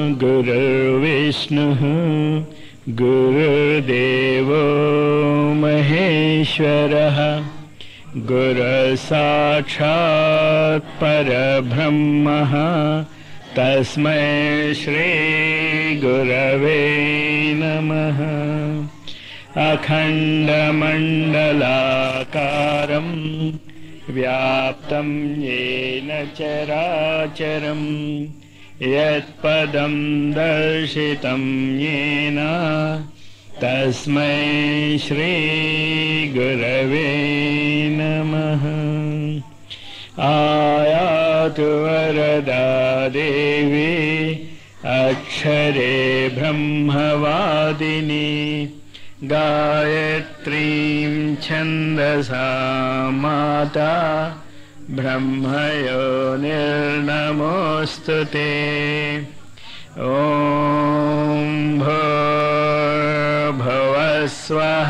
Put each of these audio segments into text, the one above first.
गुरुर्विष्णुः गुरुर्देवो महेश्वरः गुरुसाक्षात् परब्रह्मः तस्मै श्रीगुरवे नमः अखण्डमण्डलाकारम् व्याप्तं येन चराचरम् यत्पदं दर्शितं येन तस्मै श्रीगुरवे नमः आयातु वरदा देवी अक्षरे ब्रह्मवादिनी गायत्रीं छन्दसा माता ब्रह्मयो निर्नमोऽस्तु ते ॐ भूर्भुवस्वः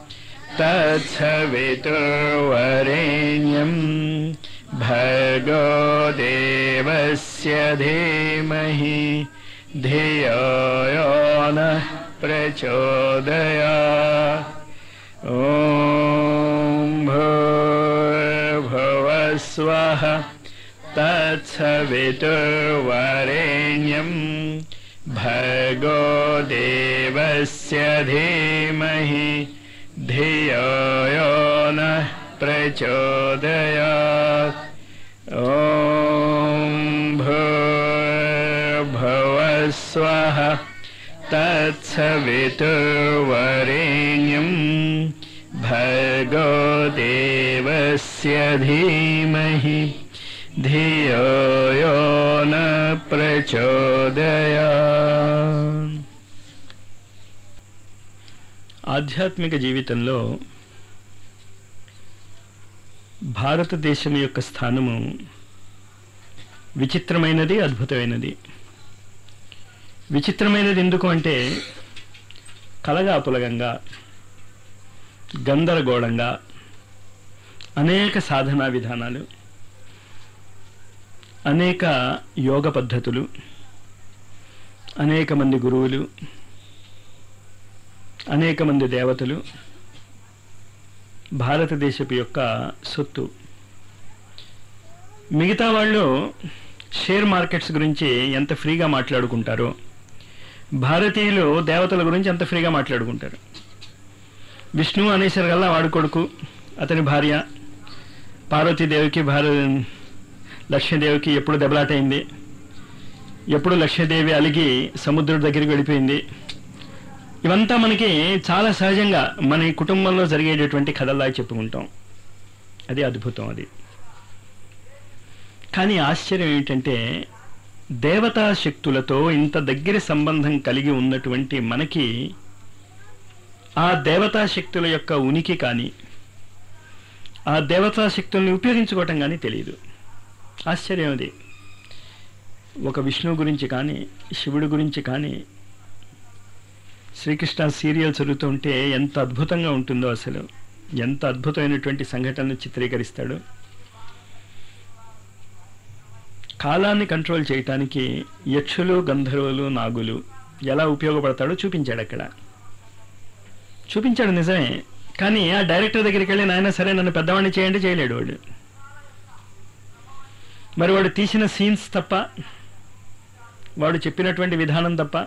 तत्सवितुर्वरेण्यं भर्गो देवस्य धीमहि धियो यो नः प्रचोदया ॐ भूर्भुवस्वः तत्सवितुर्वरेण्यं भर्गो देवस्य धीमहि धियो यो नः प्रचोदयात् ॐ भूर्भुवस्वः तत्सवितुर्वरेण्यं भर्गो देवस्य धीमहि धियो यो न ప్రచోదయా ఆధ్యాత్మిక జీవితంలో భారతదేశం యొక్క స్థానము విచిత్రమైనది అద్భుతమైనది విచిత్రమైనది ఎందుకు అంటే కలగాపులగంగా గందరగోళంగా అనేక సాధనా విధానాలు అనేక యోగ పద్ధతులు అనేక మంది గురువులు అనేక మంది దేవతలు భారతదేశపు యొక్క సొత్తు మిగతా వాళ్ళు షేర్ మార్కెట్స్ గురించి ఎంత ఫ్రీగా మాట్లాడుకుంటారో భారతీయులు దేవతల గురించి ఎంత ఫ్రీగా మాట్లాడుకుంటారు విష్ణువు అనేసరికల్లా వాడి కొడుకు అతని భార్య పార్వతీదేవికి భార లక్ష్మీదేవికి ఎప్పుడు దెబ్బలాటైంది ఎప్పుడు లక్ష్మీదేవి అలిగి సముద్రుడి దగ్గరికి వెళ్ళిపోయింది ఇవంతా మనకి చాలా సహజంగా మన ఈ కుటుంబంలో జరిగేటటువంటి కథల్లా చెప్పుకుంటాం అది అద్భుతం అది కానీ ఆశ్చర్యం ఏమిటంటే దేవతా శక్తులతో ఇంత దగ్గర సంబంధం కలిగి ఉన్నటువంటి మనకి ఆ దేవతా శక్తుల యొక్క ఉనికి కానీ ఆ దేవతా శక్తుల్ని ఉపయోగించుకోవటం కానీ తెలియదు ఆశ్చర్యం అది ఒక విష్ణువు గురించి కానీ శివుడి గురించి కానీ శ్రీకృష్ణ సీరియల్ చదువుతుంటే ఎంత అద్భుతంగా ఉంటుందో అసలు ఎంత అద్భుతమైనటువంటి సంఘటనలు చిత్రీకరిస్తాడు కాలాన్ని కంట్రోల్ చేయటానికి యక్షులు గంధర్వులు నాగులు ఎలా ఉపయోగపడతాడో చూపించాడు అక్కడ చూపించాడు నిజమే కానీ ఆ డైరెక్టర్ దగ్గరికి వెళ్ళి నాయన సరే నన్ను పెద్దవాడిని చేయండి చేయలేడు వాడు మరి వాడు తీసిన సీన్స్ తప్ప వాడు చెప్పినటువంటి విధానం తప్ప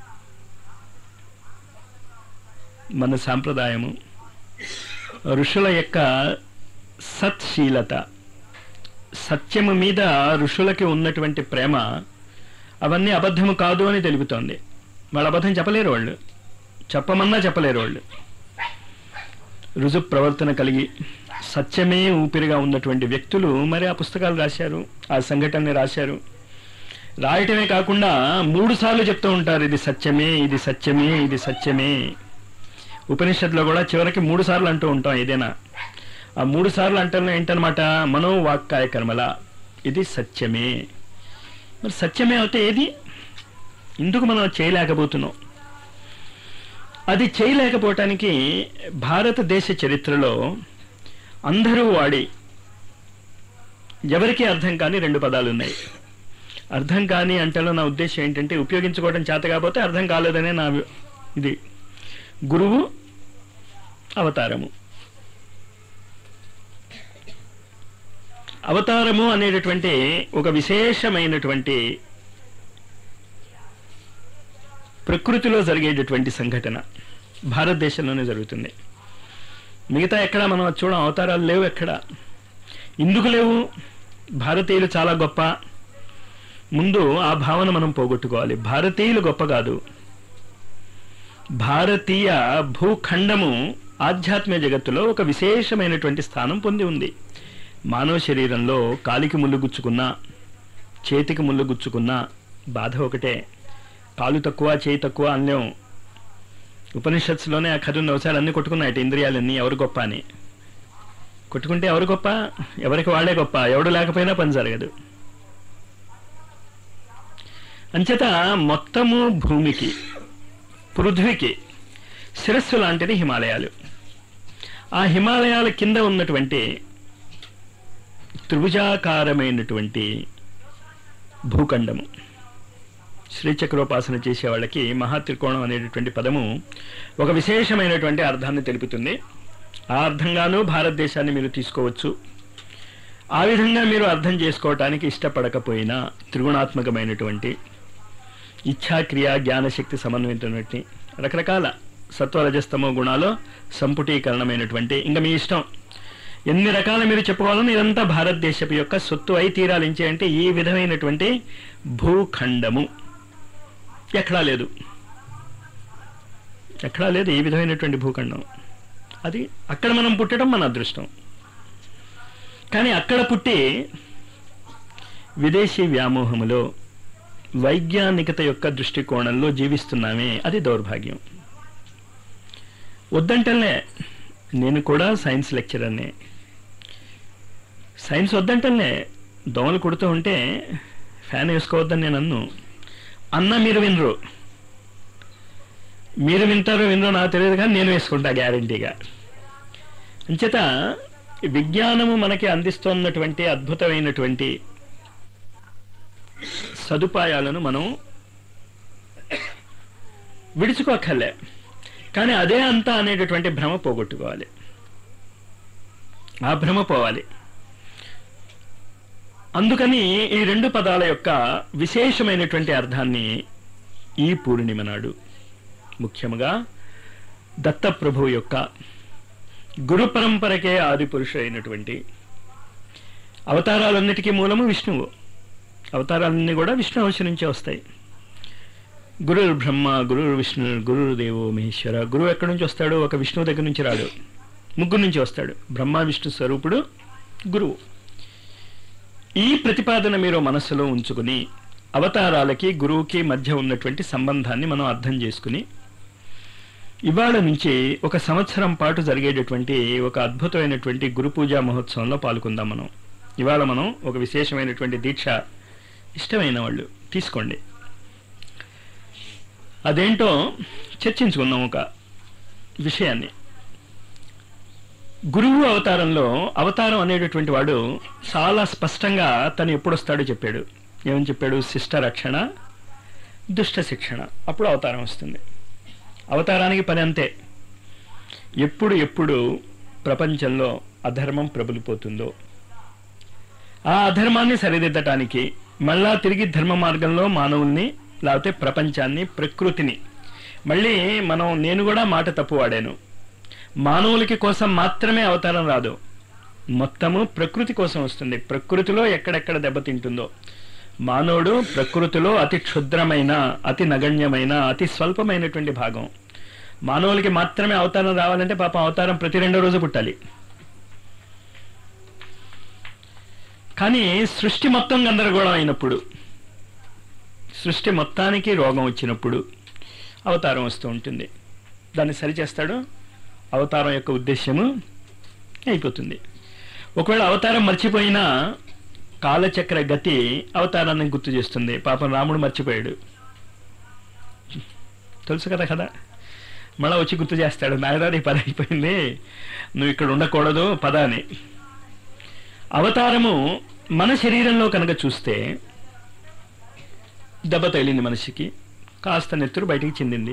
మన సాంప్రదాయము ఋషుల యొక్క సత్శీలత సత్యము మీద ఋషులకి ఉన్నటువంటి ప్రేమ అవన్నీ అబద్ధము కాదు అని తెలుపుతోంది వాళ్ళు అబద్ధం చెప్పలేరు వాళ్ళు చెప్పమన్నా చెప్పలేరు వాళ్ళు రుజు ప్రవర్తన కలిగి సత్యమే ఊపిరిగా ఉన్నటువంటి వ్యక్తులు మరి ఆ పుస్తకాలు రాశారు ఆ సంఘటనని రాశారు రాయటమే కాకుండా మూడు సార్లు చెప్తూ ఉంటారు ఇది సత్యమే ఇది సత్యమే ఇది సత్యమే ఉపనిషత్తులో కూడా చివరికి మూడు సార్లు అంటూ ఉంటాం ఏదైనా ఆ మూడు సార్లు అంటే ఏంటనమాట మనో వాక్కాయ కర్మల ఇది సత్యమే మరి సత్యమే అయితే ఏది ఎందుకు మనం చేయలేకపోతున్నాం అది చేయలేకపోవటానికి భారతదేశ చరిత్రలో అందరూ వాడి ఎవరికీ అర్థం కాని రెండు పదాలు ఉన్నాయి అర్థం కాని అంటలో నా ఉద్దేశం ఏంటంటే ఉపయోగించుకోవడం చేత కాకపోతే అర్థం కాలేదనే నా ఇది గురువు అవతారము అవతారము అనేటటువంటి ఒక విశేషమైనటువంటి ప్రకృతిలో జరిగేటటువంటి సంఘటన భారతదేశంలోనే జరుగుతుంది మిగతా ఎక్కడ మనం అది చూడం అవతారాలు లేవు ఎక్కడ ఎందుకు లేవు భారతీయులు చాలా గొప్ప ముందు ఆ భావన మనం పోగొట్టుకోవాలి భారతీయులు గొప్ప కాదు భారతీయ భూఖండము ఆధ్యాత్మిక జగత్తులో ఒక విశేషమైనటువంటి స్థానం పొంది ఉంది మానవ శరీరంలో కాలికి ముళ్ళు గుచ్చుకున్నా చేతికి ముళ్ళు గుచ్చుకున్నా బాధ ఒకటే కాలు తక్కువ చేయి తక్కువ అనలేం ఉపనిషత్తులోనే ఆ కథను ఒకసారి అన్ని కొట్టుకున్నాయట ఇంద్రియాలన్నీ ఎవరు గొప్ప అని కొట్టుకుంటే ఎవరు గొప్ప ఎవరికి వాళ్ళే గొప్ప ఎవడు లేకపోయినా పని జరగదు అంచేత మొత్తము భూమికి పృథ్వీకి శిరస్సు లాంటిది హిమాలయాలు ఆ హిమాలయాల కింద ఉన్నటువంటి త్రిభుజాకారమైనటువంటి భూఖండము శ్రీచక్రోపాసన చేసే వాళ్ళకి మహాత్రికోణం అనేటటువంటి పదము ఒక విశేషమైనటువంటి అర్థాన్ని తెలుపుతుంది ఆ అర్థంగానూ భారతదేశాన్ని మీరు తీసుకోవచ్చు ఆ విధంగా మీరు అర్థం చేసుకోవటానికి ఇష్టపడకపోయినా త్రిగుణాత్మకమైనటువంటి ఇచ్ఛాక్రియ జ్ఞానశక్తి సమన్వయమైనటువంటి రకరకాల సత్వరజస్తమో గుణాలు సంపుటీకరణమైనటువంటి ఇంకా మీ ఇష్టం ఎన్ని రకాల మీరు చెప్పుకోవాలని ఇదంతా భారతదేశపు యొక్క సొత్తు అయి తీరాలించే అంటే ఈ విధమైనటువంటి భూఖండము ఎక్కడా లేదు ఎక్కడా లేదు ఈ విధమైనటువంటి భూఖండం అది అక్కడ మనం పుట్టడం మన అదృష్టం కానీ అక్కడ పుట్టి విదేశీ వ్యామోహములో వైజ్ఞానికత యొక్క దృష్టికోణంలో జీవిస్తున్నామే అది దౌర్భాగ్యం వద్దంటలే నేను కూడా సైన్స్ లెక్చరర్నే సైన్స్ వద్దంటలే దోమలు కుడుతూ ఉంటే ఫ్యాన్ వేసుకోవద్దని నేను అన్ను అన్న మీరు వినరు మీరు వింటారో వినరో నాకు తెలియదు కానీ నేను వేసుకుంటా గ్యారంటీగా అంచేత విజ్ఞానము మనకి అందిస్తున్నటువంటి అద్భుతమైనటువంటి సదుపాయాలను మనం విడుచుకోకర్లే కానీ అదే అంతా అనేటటువంటి భ్రమ పోగొట్టుకోవాలి ఆ భ్రమ పోవాలి అందుకని ఈ రెండు పదాల యొక్క విశేషమైనటువంటి అర్థాన్ని ఈ పూర్ణిమ నాడు ముఖ్యముగా దత్తప్రభు యొక్క గురు పరంపరకే ఆది పురుషుడైనటువంటి అవతారాలన్నిటికీ మూలము విష్ణువు అవతారాలన్నీ కూడా విష్ణు అంశ నుంచే వస్తాయి గురుర్ బ్రహ్మ గురుర్ విష్ణు గురుర్ దేవో మహేశ్వర గురువు ఎక్కడి నుంచి వస్తాడు ఒక విష్ణువు దగ్గర నుంచి రాడు ముగ్గురు నుంచి వస్తాడు బ్రహ్మ విష్ణు స్వరూపుడు గురువు ఈ ప్రతిపాదన మీరు మనస్సులో ఉంచుకుని అవతారాలకి గురువుకి మధ్య ఉన్నటువంటి సంబంధాన్ని మనం అర్థం చేసుకుని ఇవాళ నుంచి ఒక సంవత్సరం పాటు జరిగేటటువంటి ఒక అద్భుతమైనటువంటి గురు పూజా మహోత్సవంలో పాల్గొందాం మనం ఇవాళ మనం ఒక విశేషమైనటువంటి దీక్ష ఇష్టమైన వాళ్ళు తీసుకోండి అదేంటో చర్చించుకుందాం ఒక విషయాన్ని గురువు అవతారంలో అవతారం అనేటటువంటి వాడు చాలా స్పష్టంగా తను ఎప్పుడు వస్తాడో చెప్పాడు ఏమని చెప్పాడు శిష్ట రక్షణ దుష్ట శిక్షణ అప్పుడు అవతారం వస్తుంది అవతారానికి పని అంతే ఎప్పుడు ఎప్పుడు ప్రపంచంలో అధర్మం ప్రబలిపోతుందో ఆ అధర్మాన్ని సరిదిద్దటానికి మళ్ళా తిరిగి ధర్మ మార్గంలో మానవుల్ని లేకపోతే ప్రపంచాన్ని ప్రకృతిని మళ్ళీ మనం నేను కూడా మాట తప్పు వాడాను మానవులకి కోసం మాత్రమే అవతారం రాదు మొత్తము ప్రకృతి కోసం వస్తుంది ప్రకృతిలో ఎక్కడెక్కడ దెబ్బతింటుందో మానవుడు ప్రకృతిలో అతి క్షుద్రమైన అతి నగణ్యమైన అతి స్వల్పమైనటువంటి భాగం మానవులకి మాత్రమే అవతారం రావాలంటే పాపం అవతారం ప్రతి రెండో రోజు పుట్టాలి కానీ సృష్టి మొత్తం గందరగోళం అయినప్పుడు సృష్టి మొత్తానికి రోగం వచ్చినప్పుడు అవతారం వస్తూ ఉంటుంది దాన్ని సరిచేస్తాడు అవతారం యొక్క ఉద్దేశ్యము అయిపోతుంది ఒకవేళ అవతారం మర్చిపోయినా కాలచక్ర గతి అవతారాన్ని గుర్తు చేస్తుంది పాపం రాముడు మర్చిపోయాడు తెలుసు కదా కదా మళ్ళా వచ్చి గుర్తు చేస్తాడు నాయదారి పని అయిపోయింది నువ్వు ఇక్కడ ఉండకూడదు పద అని అవతారము మన శరీరంలో కనుక చూస్తే దెబ్బ తగిలింది మనిషికి కాస్త నెత్తురు బయటికి చెందింది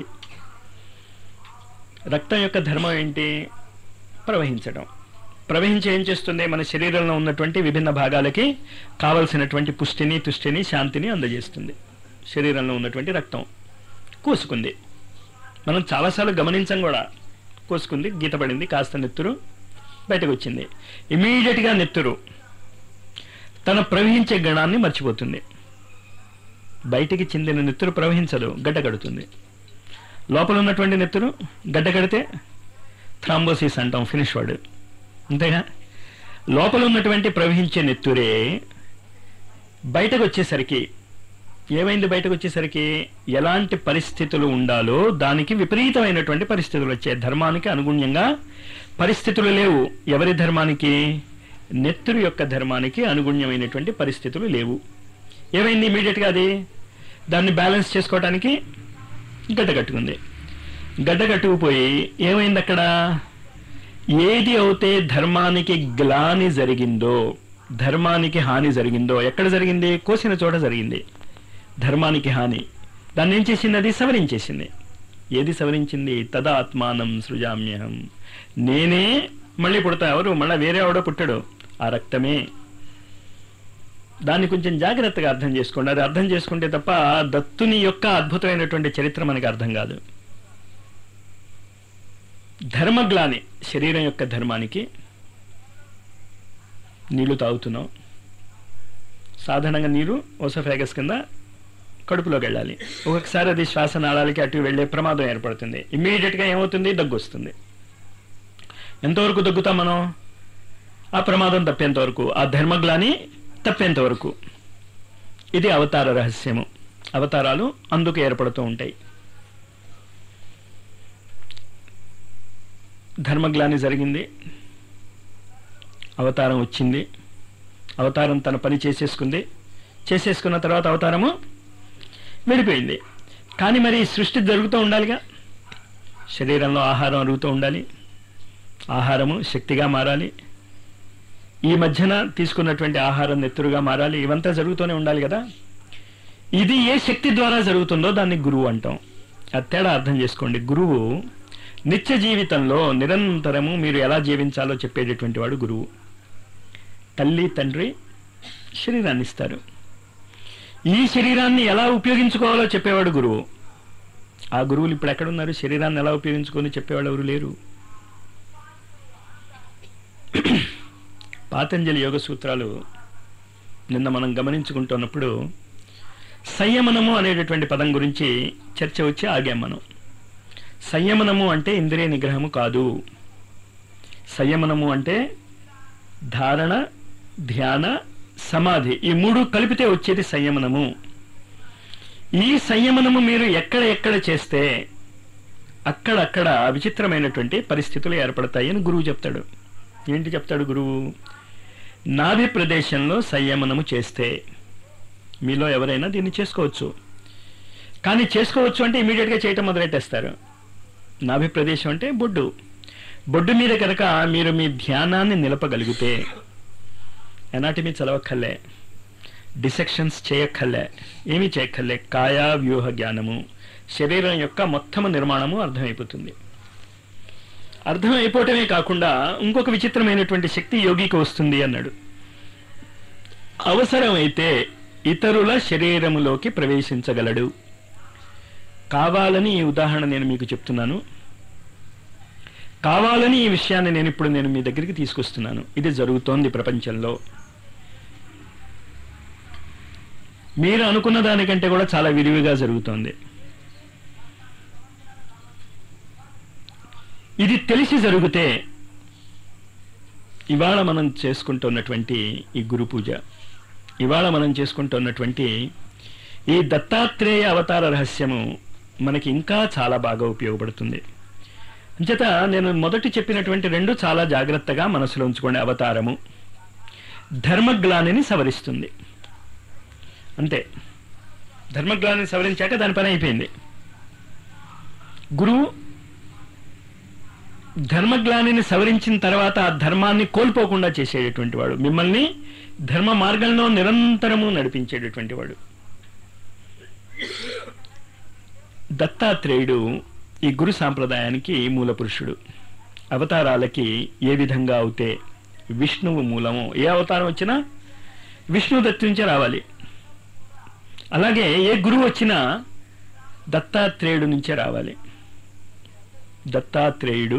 రక్తం యొక్క ధర్మం ఏంటి ప్రవహించడం ప్రవహించి ఏం చేస్తుంది మన శరీరంలో ఉన్నటువంటి విభిన్న భాగాలకి కావలసినటువంటి పుష్టిని తుష్టిని శాంతిని అందజేస్తుంది శరీరంలో ఉన్నటువంటి రక్తం కోసుకుంది మనం చాలాసార్లు గమనించం కూడా కోసుకుంది గీత పడింది కాస్త నెత్తురు బయటకు వచ్చింది ఇమీడియట్గా నెత్తురు తన ప్రవహించే గణాన్ని మర్చిపోతుంది బయటికి చెందిన నెత్తురు ప్రవహించదు గడ్డ కడుతుంది లోపల ఉన్నటువంటి నెత్తురు గడ్డ కడితే థ్రాంబోసిస్ అంటాం ఫినిష్ వర్డ్ అంతేగా లోపల ఉన్నటువంటి ప్రవహించే నెత్తురే బయటకు వచ్చేసరికి ఏమైంది బయటకు వచ్చేసరికి ఎలాంటి పరిస్థితులు ఉండాలో దానికి విపరీతమైనటువంటి పరిస్థితులు వచ్చాయి ధర్మానికి అనుగుణ్యంగా పరిస్థితులు లేవు ఎవరి ధర్మానికి నెత్తురు యొక్క ధర్మానికి అనుగుణ్యమైనటువంటి పరిస్థితులు లేవు ఏమైంది ఇమీడియట్గా అది దాన్ని బ్యాలెన్స్ చేసుకోవడానికి గడ్డ కట్టుకుంది గడ్డ కట్టుకుపోయి ఏమైంది అక్కడ ఏది అయితే ధర్మానికి గ్లాని జరిగిందో ధర్మానికి హాని జరిగిందో ఎక్కడ జరిగింది కోసిన చోట జరిగింది ధర్మానికి హాని దాన్ని ఏం చేసింది అది సవరించేసింది ఏది సవరించింది తదాత్మానం సృజామ్యహం నేనే మళ్ళీ పుడతా ఎవరు మళ్ళీ వేరే ఎవడో పుట్టాడు ఆ రక్తమే దాన్ని కొంచెం జాగ్రత్తగా అర్థం చేసుకోండి అది అర్థం చేసుకుంటే తప్ప దత్తుని యొక్క అద్భుతమైనటువంటి చరిత్ర మనకి అర్థం కాదు ధర్మగ్లాని శరీరం యొక్క ధర్మానికి నీళ్లు తాగుతున్నాం సాధారణంగా నీరు ఓసఫాగస్ కింద కడుపులోకి వెళ్ళాలి ఒక్కొక్కసారి అది శ్వాస నాళాలకి అటు వెళ్ళే ప్రమాదం ఏర్పడుతుంది ఇమ్మీడియట్గా ఏమవుతుంది దగ్గు వస్తుంది ఎంతవరకు దగ్గుతాం మనం ఆ ప్రమాదం తప్పేంత వరకు ఆ ధర్మగ్లాని తప్పేంత వరకు ఇది అవతార రహస్యము అవతారాలు అందుకు ఏర్పడుతూ ఉంటాయి ధర్మగ్లాని జరిగింది అవతారం వచ్చింది అవతారం తన పని చేసేసుకుంది చేసేసుకున్న తర్వాత అవతారము వెళ్ళిపోయింది కానీ మరి సృష్టి జరుగుతూ ఉండాలిగా శరీరంలో ఆహారం అరుగుతూ ఉండాలి ఆహారము శక్తిగా మారాలి ఈ మధ్యన తీసుకున్నటువంటి ఆహారం నెత్తురుగా మారాలి ఇవంతా జరుగుతూనే ఉండాలి కదా ఇది ఏ శక్తి ద్వారా జరుగుతుందో దాన్ని గురువు అంటాం అది తేడా అర్థం చేసుకోండి గురువు నిత్య జీవితంలో నిరంతరము మీరు ఎలా జీవించాలో చెప్పేటటువంటి వాడు గురువు తల్లి తండ్రి శరీరాన్ని ఇస్తారు ఈ శరీరాన్ని ఎలా ఉపయోగించుకోవాలో చెప్పేవాడు గురువు ఆ గురువులు ఇప్పుడు ఎక్కడున్నారు శరీరాన్ని ఎలా ఉపయోగించుకొని చెప్పేవాళ్ళు ఎవరు లేరు పాతంజలి యోగ సూత్రాలు నిన్న మనం గమనించుకుంటున్నప్పుడు సంయమనము అనేటటువంటి పదం గురించి చర్చ వచ్చి ఆగాం మనం సంయమనము అంటే ఇంద్రియ నిగ్రహము కాదు సంయమనము అంటే ధారణ ధ్యాన సమాధి ఈ మూడు కలిపితే వచ్చేది సంయమనము ఈ సంయమనము మీరు ఎక్కడ ఎక్కడ చేస్తే అక్కడక్కడ విచిత్రమైనటువంటి పరిస్థితులు ఏర్పడతాయి అని గురువు చెప్తాడు ఏంటి చెప్తాడు గురువు నాభి ప్రదేశంలో సంయమనము చేస్తే మీలో ఎవరైనా దీన్ని చేసుకోవచ్చు కానీ చేసుకోవచ్చు అంటే ఇమీడియట్గా చేయటం మొదలెట్టేస్తారు నాభి ప్రదేశం అంటే బొడ్డు బొడ్డు మీద కనుక మీరు మీ ధ్యానాన్ని నిలపగలిగితే ఎనాటమీ చదవక్కర్లే డిసెక్షన్స్ చేయక్కర్లే ఏమీ చేయక్కర్లే కాయా వ్యూహ జ్ఞానము శరీరం యొక్క మొత్తము నిర్మాణము అర్థమైపోతుంది అర్థమైపోవటమే కాకుండా ఇంకొక విచిత్రమైనటువంటి శక్తి యోగికి వస్తుంది అన్నాడు అవసరమైతే ఇతరుల శరీరములోకి ప్రవేశించగలడు కావాలని ఈ ఉదాహరణ నేను మీకు చెప్తున్నాను కావాలని ఈ విషయాన్ని నేను ఇప్పుడు నేను మీ దగ్గరికి తీసుకొస్తున్నాను ఇది జరుగుతోంది ప్రపంచంలో మీరు అనుకున్న దానికంటే కూడా చాలా విరివిగా జరుగుతోంది ఇది తెలిసి జరిగితే ఇవాళ మనం చేసుకుంటున్నటువంటి ఈ గురు పూజ ఇవాళ మనం చేసుకుంటున్నటువంటి ఈ దత్తాత్రేయ అవతార రహస్యము మనకి ఇంకా చాలా బాగా ఉపయోగపడుతుంది అంచేత నేను మొదటి చెప్పినటువంటి రెండు చాలా జాగ్రత్తగా మనసులో ఉంచుకోండి అవతారము ధర్మగ్లానిని సవరిస్తుంది అంతే ధర్మగ్లానిని సవరించాక దాని పని అయిపోయింది గురువు ధర్మగ్లానిని సవరించిన తర్వాత ఆ ధర్మాన్ని కోల్పోకుండా చేసేటటువంటి వాడు మిమ్మల్ని ధర్మ మార్గంలో నిరంతరము నడిపించేటటువంటి వాడు దత్తాత్రేయుడు ఈ గురు సాంప్రదాయానికి మూల పురుషుడు అవతారాలకి ఏ విధంగా అవుతే విష్ణువు మూలము ఏ అవతారం వచ్చినా విష్ణు దత్తి నుంచే రావాలి అలాగే ఏ గురువు వచ్చినా దత్తాత్రేయుడు నుంచే రావాలి దత్తాత్రేయుడు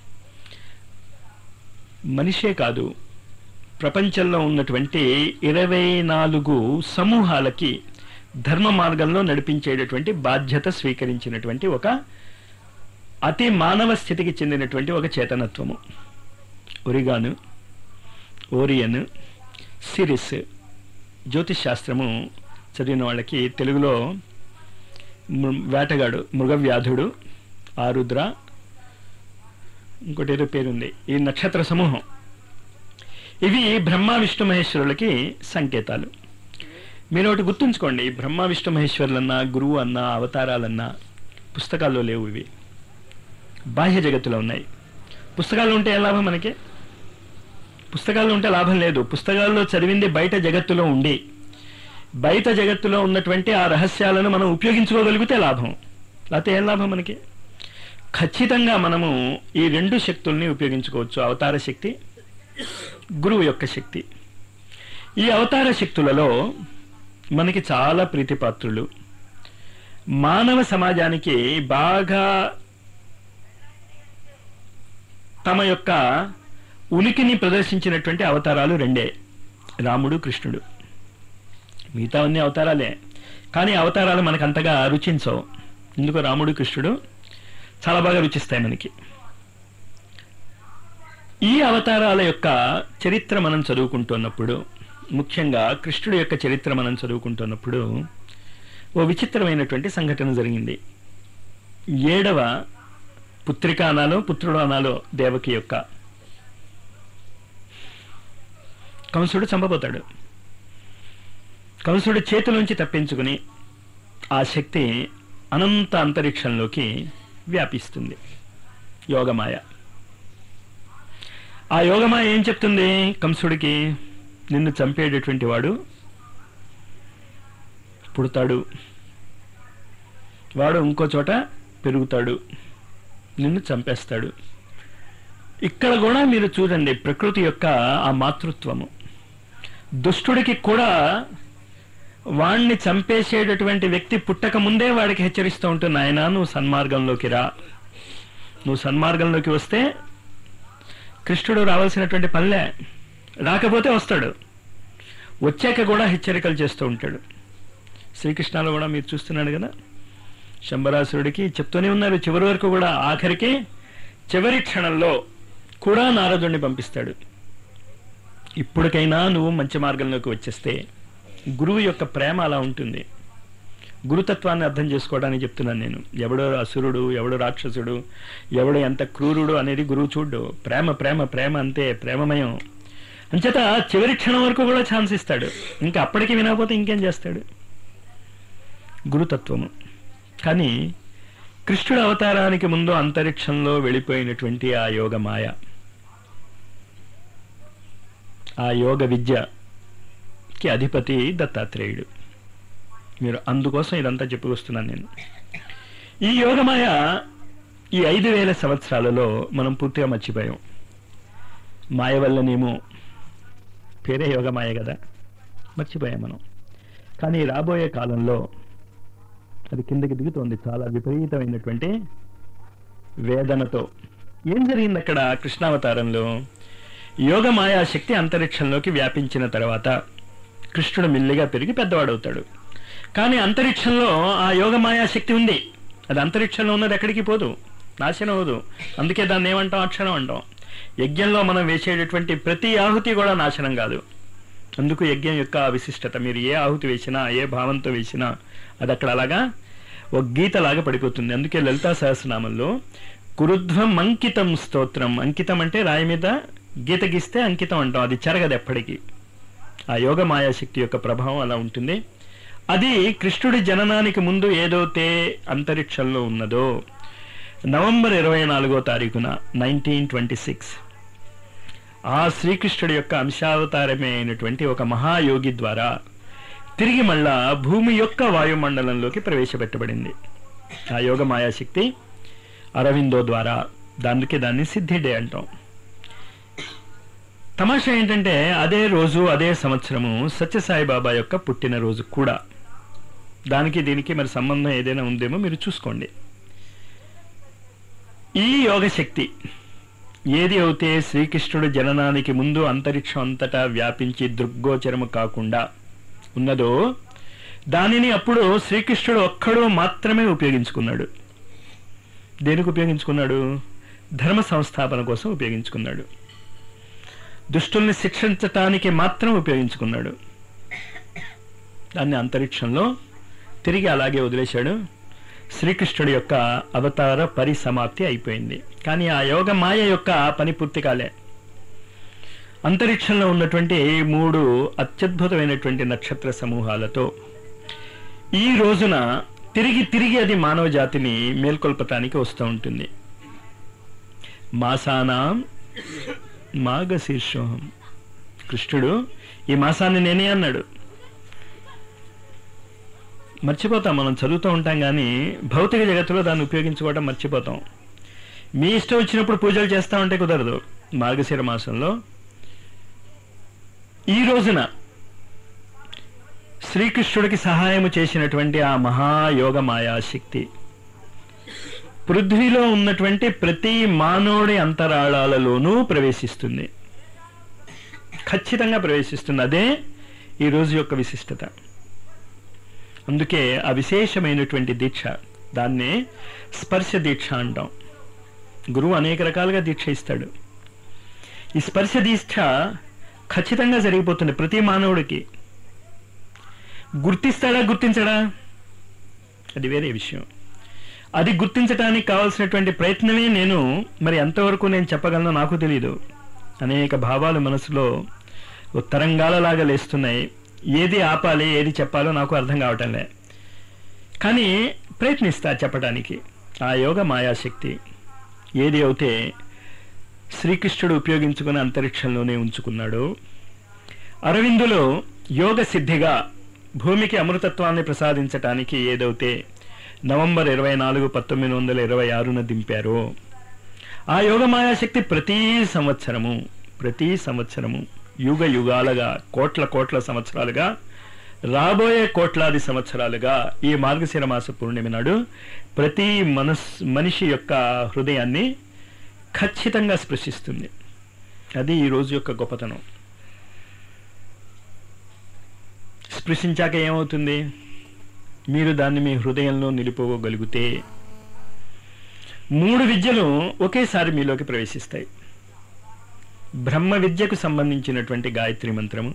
మనిషే కాదు ప్రపంచంలో ఉన్నటువంటి ఇరవై నాలుగు సమూహాలకి ధర్మ మార్గంలో నడిపించేటటువంటి బాధ్యత స్వీకరించినటువంటి ఒక అతి మానవ స్థితికి చెందినటువంటి ఒక చేతనత్వము ఒరిగాను ఓరియన్ సిరిస్ జ్యోతిష్ శాస్త్రము చదివిన వాళ్ళకి తెలుగులో మృ- వేటగాడు మృగవ్యాధుడు ఆరుద్ర ఇంకోటి ఏదో పేరుంది ఈ నక్షత్ర సమూహం ఇవి బ్రహ్మ విష్ణు మహేశ్వరులకి సంకేతాలు మీరు ఒకటి గుర్తుంచుకోండి బ్రహ్మ విష్ణు మహేశ్వరులన్నా గురువు అన్నా అవతారాలన్నా పుస్తకాల్లో లేవు ఇవి బాహ్య జగత్తులో ఉన్నాయి పుస్తకాలు ఉంటే ఏ లాభం మనకి పుస్తకాలు ఉంటే లాభం లేదు పుస్తకాల్లో చదివింది బయట జగత్తులో ఉండి బయట జగత్తులో ఉన్నటువంటి ఆ రహస్యాలను మనం ఉపయోగించుకోగలిగితే లాభం లేకపోతే ఏం లాభం మనకి ఖచ్చితంగా మనము ఈ రెండు శక్తుల్ని ఉపయోగించుకోవచ్చు అవతార శక్తి గురువు యొక్క శక్తి ఈ అవతార శక్తులలో మనకి చాలా ప్రీతిపాత్రులు మానవ సమాజానికి బాగా తమ యొక్క ఉనికిని ప్రదర్శించినటువంటి అవతారాలు రెండే రాముడు కృష్ణుడు మిగతావన్నీ అవతారాలే కానీ అవతారాలు మనకు అంతగా రుచించవు ఎందుకు రాముడు కృష్ణుడు చాలా బాగా రుచిస్తాయి మనకి ఈ అవతారాల యొక్క చరిత్ర మనం చదువుకుంటున్నప్పుడు ముఖ్యంగా కృష్ణుడి యొక్క చరిత్ర మనం చదువుకుంటున్నప్పుడు ఓ విచిత్రమైనటువంటి సంఘటన జరిగింది ఏడవ పుత్రిక అనాలో పుత్రుడు అనాలో దేవకి యొక్క కంసుడు చంపబోతాడు కంసుడు చేతిలోంచి తప్పించుకుని ఆ శక్తి అనంత అంతరిక్షంలోకి వ్యాపిస్తుంది యోగమాయ ఆ యోగమాయ ఏం చెప్తుంది కంసుడికి నిన్ను చంపేటటువంటి వాడు పుడతాడు వాడు ఇంకో చోట పెరుగుతాడు నిన్ను చంపేస్తాడు ఇక్కడ కూడా మీరు చూడండి ప్రకృతి యొక్క ఆ మాతృత్వము దుష్టుడికి కూడా వాణ్ణి చంపేసేటటువంటి వ్యక్తి పుట్టక ముందే వాడికి హెచ్చరిస్తూ ఉంటుంది ఆయన నువ్వు సన్మార్గంలోకి రా నువ్వు సన్మార్గంలోకి వస్తే కృష్ణుడు రావాల్సినటువంటి పనిలే రాకపోతే వస్తాడు వచ్చాక కూడా హెచ్చరికలు చేస్తూ ఉంటాడు శ్రీకృష్ణలో కూడా మీరు చూస్తున్నాడు కదా శంబరాసురుడికి చెప్తూనే ఉన్నారు చివరి వరకు కూడా ఆఖరికి చివరి క్షణంలో కూడా నారదుడిని పంపిస్తాడు ఇప్పటికైనా నువ్వు మంచి మార్గంలోకి వచ్చేస్తే గురువు యొక్క ప్రేమ అలా ఉంటుంది గురుతత్వాన్ని అర్థం చేసుకోవడానికి చెప్తున్నాను నేను ఎవడో అసురుడు ఎవడో రాక్షసుడు ఎవడో ఎంత క్రూరుడు అనేది గురువు చూడు ప్రేమ ప్రేమ ప్రేమ అంతే ప్రేమమయం అంచేత చివరి క్షణం వరకు కూడా ఛాన్స్ ఇస్తాడు ఇంకా అప్పటికి వినకపోతే ఇంకేం చేస్తాడు గురుతత్వము కానీ కృష్ణుడు అవతారానికి ముందు అంతరిక్షంలో వెళ్ళిపోయినటువంటి ఆ యోగ మాయ ఆ యోగ విద్యకి అధిపతి దత్తాత్రేయుడు మీరు అందుకోసం ఇదంతా చెప్పుకొస్తున్నాను నేను ఈ యోగమాయ ఈ ఐదు వేల సంవత్సరాలలో మనం పూర్తిగా మర్చిపోయాం మాయ వల్లనేమో పేరే యోగమాయ కదా మర్చిపోయాం మనం కానీ రాబోయే కాలంలో అది కిందకి దిగుతోంది చాలా విపరీతమైనటువంటి వేదనతో ఏం జరిగింది అక్కడ కృష్ణావతారంలో యోగ మాయా శక్తి అంతరిక్షంలోకి వ్యాపించిన తర్వాత కృష్ణుడు మెల్లిగా పెరిగి పెద్దవాడవుతాడు కానీ అంతరిక్షంలో ఆ యోగ మాయా శక్తి ఉంది అది అంతరిక్షంలో ఉన్నది ఎక్కడికి పోదు నాశనం అవ్వదు అందుకే దాన్ని ఏమంటాం అక్షరం అంటాం యజ్ఞంలో మనం వేసేటటువంటి ప్రతి ఆహుతి కూడా నాశనం కాదు అందుకు యజ్ఞం యొక్క విశిష్టత మీరు ఏ ఆహుతి వేసినా ఏ భావంతో వేసినా అది అక్కడ అలాగా ఒక గీతలాగా పడిపోతుంది అందుకే లలితా సహస్రనామంలో కురుధ్వం అంకితం స్తోత్రం అంకితం అంటే రాయి మీద గీత గీస్తే అంకితం అంటాం అది చెరగదు ఎప్పటికీ ఆ యోగ మాయాశక్తి యొక్క ప్రభావం అలా ఉంటుంది అది కృష్ణుడి జననానికి ముందు ఏదైతే అంతరిక్షంలో ఉన్నదో నవంబర్ ఇరవై నాలుగో తారీఖున నైన్టీన్ ట్వంటీ సిక్స్ ఆ శ్రీకృష్ణుడి యొక్క అంశావతారమే అయినటువంటి ఒక మహాయోగి ద్వారా తిరిగి మళ్ళా భూమి యొక్క వాయుమండలంలోకి ప్రవేశపెట్టబడింది ఆ యోగ మాయాశక్తి అరవిందో ద్వారా దానికి దాన్ని సిద్ధి డే అంటాం తమాషా ఏంటంటే అదే రోజు అదే సంవత్సరము సత్యసాయి బాబా యొక్క పుట్టినరోజు కూడా దానికి దీనికి మరి సంబంధం ఏదైనా ఉందేమో మీరు చూసుకోండి ఈ యోగ శక్తి ఏది అయితే శ్రీకృష్ణుడు జననానికి ముందు అంతరిక్షం అంతటా వ్యాపించి దృగ్గోచరము కాకుండా ఉన్నదో దానిని అప్పుడు శ్రీకృష్ణుడు ఒక్కడు మాత్రమే ఉపయోగించుకున్నాడు దేనికి ఉపయోగించుకున్నాడు ధర్మ సంస్థాపన కోసం ఉపయోగించుకున్నాడు దుష్టుల్ని శిక్షించటానికి మాత్రం ఉపయోగించుకున్నాడు దాన్ని అంతరిక్షంలో తిరిగి అలాగే వదిలేశాడు శ్రీకృష్ణుడి యొక్క అవతార పరిసమాప్తి అయిపోయింది కానీ ఆ యోగ మాయ యొక్క పని పూర్తి కాలే అంతరిక్షంలో ఉన్నటువంటి మూడు అత్యద్భుతమైనటువంటి నక్షత్ర సమూహాలతో ఈ రోజున తిరిగి తిరిగి అది మానవ జాతిని మేల్కొల్పటానికి వస్తూ ఉంటుంది మాసానాం మాఘశీర్షోహం కృష్ణుడు ఈ మాసాన్ని నేనే అన్నాడు మర్చిపోతాం మనం చదువుతూ ఉంటాం కానీ భౌతిక జగత్తులో దాన్ని ఉపయోగించుకోవడం మర్చిపోతాం మీ ఇష్టం వచ్చినప్పుడు పూజలు చేస్తా ఉంటే కుదరదు మార్గశిర మాసంలో ఈ రోజున శ్రీకృష్ణుడికి సహాయం చేసినటువంటి ఆ మహాయోగ మాయాశక్తి పృథ్వీలో ఉన్నటువంటి ప్రతి మానవుడి అంతరాళాలలోనూ ప్రవేశిస్తుంది ఖచ్చితంగా ప్రవేశిస్తుంది అదే ఈ రోజు యొక్క విశిష్టత అందుకే ఆ విశేషమైనటువంటి దీక్ష దాన్నే స్పర్శ దీక్ష అంటాం గురువు అనేక రకాలుగా దీక్ష ఇస్తాడు ఈ స్పర్శ దీక్ష ఖచ్చితంగా జరిగిపోతుంది ప్రతి మానవుడికి గుర్తిస్తాడా గుర్తించడా అది వేరే విషయం అది గుర్తించడానికి కావాల్సినటువంటి ప్రయత్నమే నేను మరి ఎంతవరకు నేను చెప్పగలను నాకు తెలియదు అనేక భావాలు మనసులో ఓ తరంగాలలాగా లేస్తున్నాయి ఏది ఆపాలి ఏది చెప్పాలో నాకు అర్థం కావటంలే కానీ ప్రయత్నిస్తా చెప్పడానికి ఆ యోగ మాయాశక్తి ఏది అయితే శ్రీకృష్ణుడు ఉపయోగించుకుని అంతరిక్షంలోనే ఉంచుకున్నాడు అరవిందులో యోగ సిద్ధిగా భూమికి అమృతత్వాన్ని ప్రసాదించటానికి ఏదైతే నవంబర్ ఇరవై నాలుగు పంతొమ్మిది వందల ఇరవై ఆరున దింపారో ఆ యోగ మాయాశక్తి ప్రతి సంవత్సరము ప్రతి సంవత్సరము యుగ యుగాలుగా కోట్ల కోట్ల సంవత్సరాలుగా రాబోయే కోట్లాది సంవత్సరాలుగా ఈ మార్గశిర మాస పూర్ణిమ నాడు ప్రతి మనస్ మనిషి యొక్క హృదయాన్ని ఖచ్చితంగా స్పృశిస్తుంది అది ఈ రోజు యొక్క గొప్పతనం స్పృశించాక ఏమవుతుంది మీరు దాన్ని మీ హృదయంలో నిలుపుకోగలిగితే మూడు విద్యలు ఒకేసారి మీలోకి ప్రవేశిస్తాయి బ్రహ్మ విద్యకు సంబంధించినటువంటి గాయత్రి మంత్రము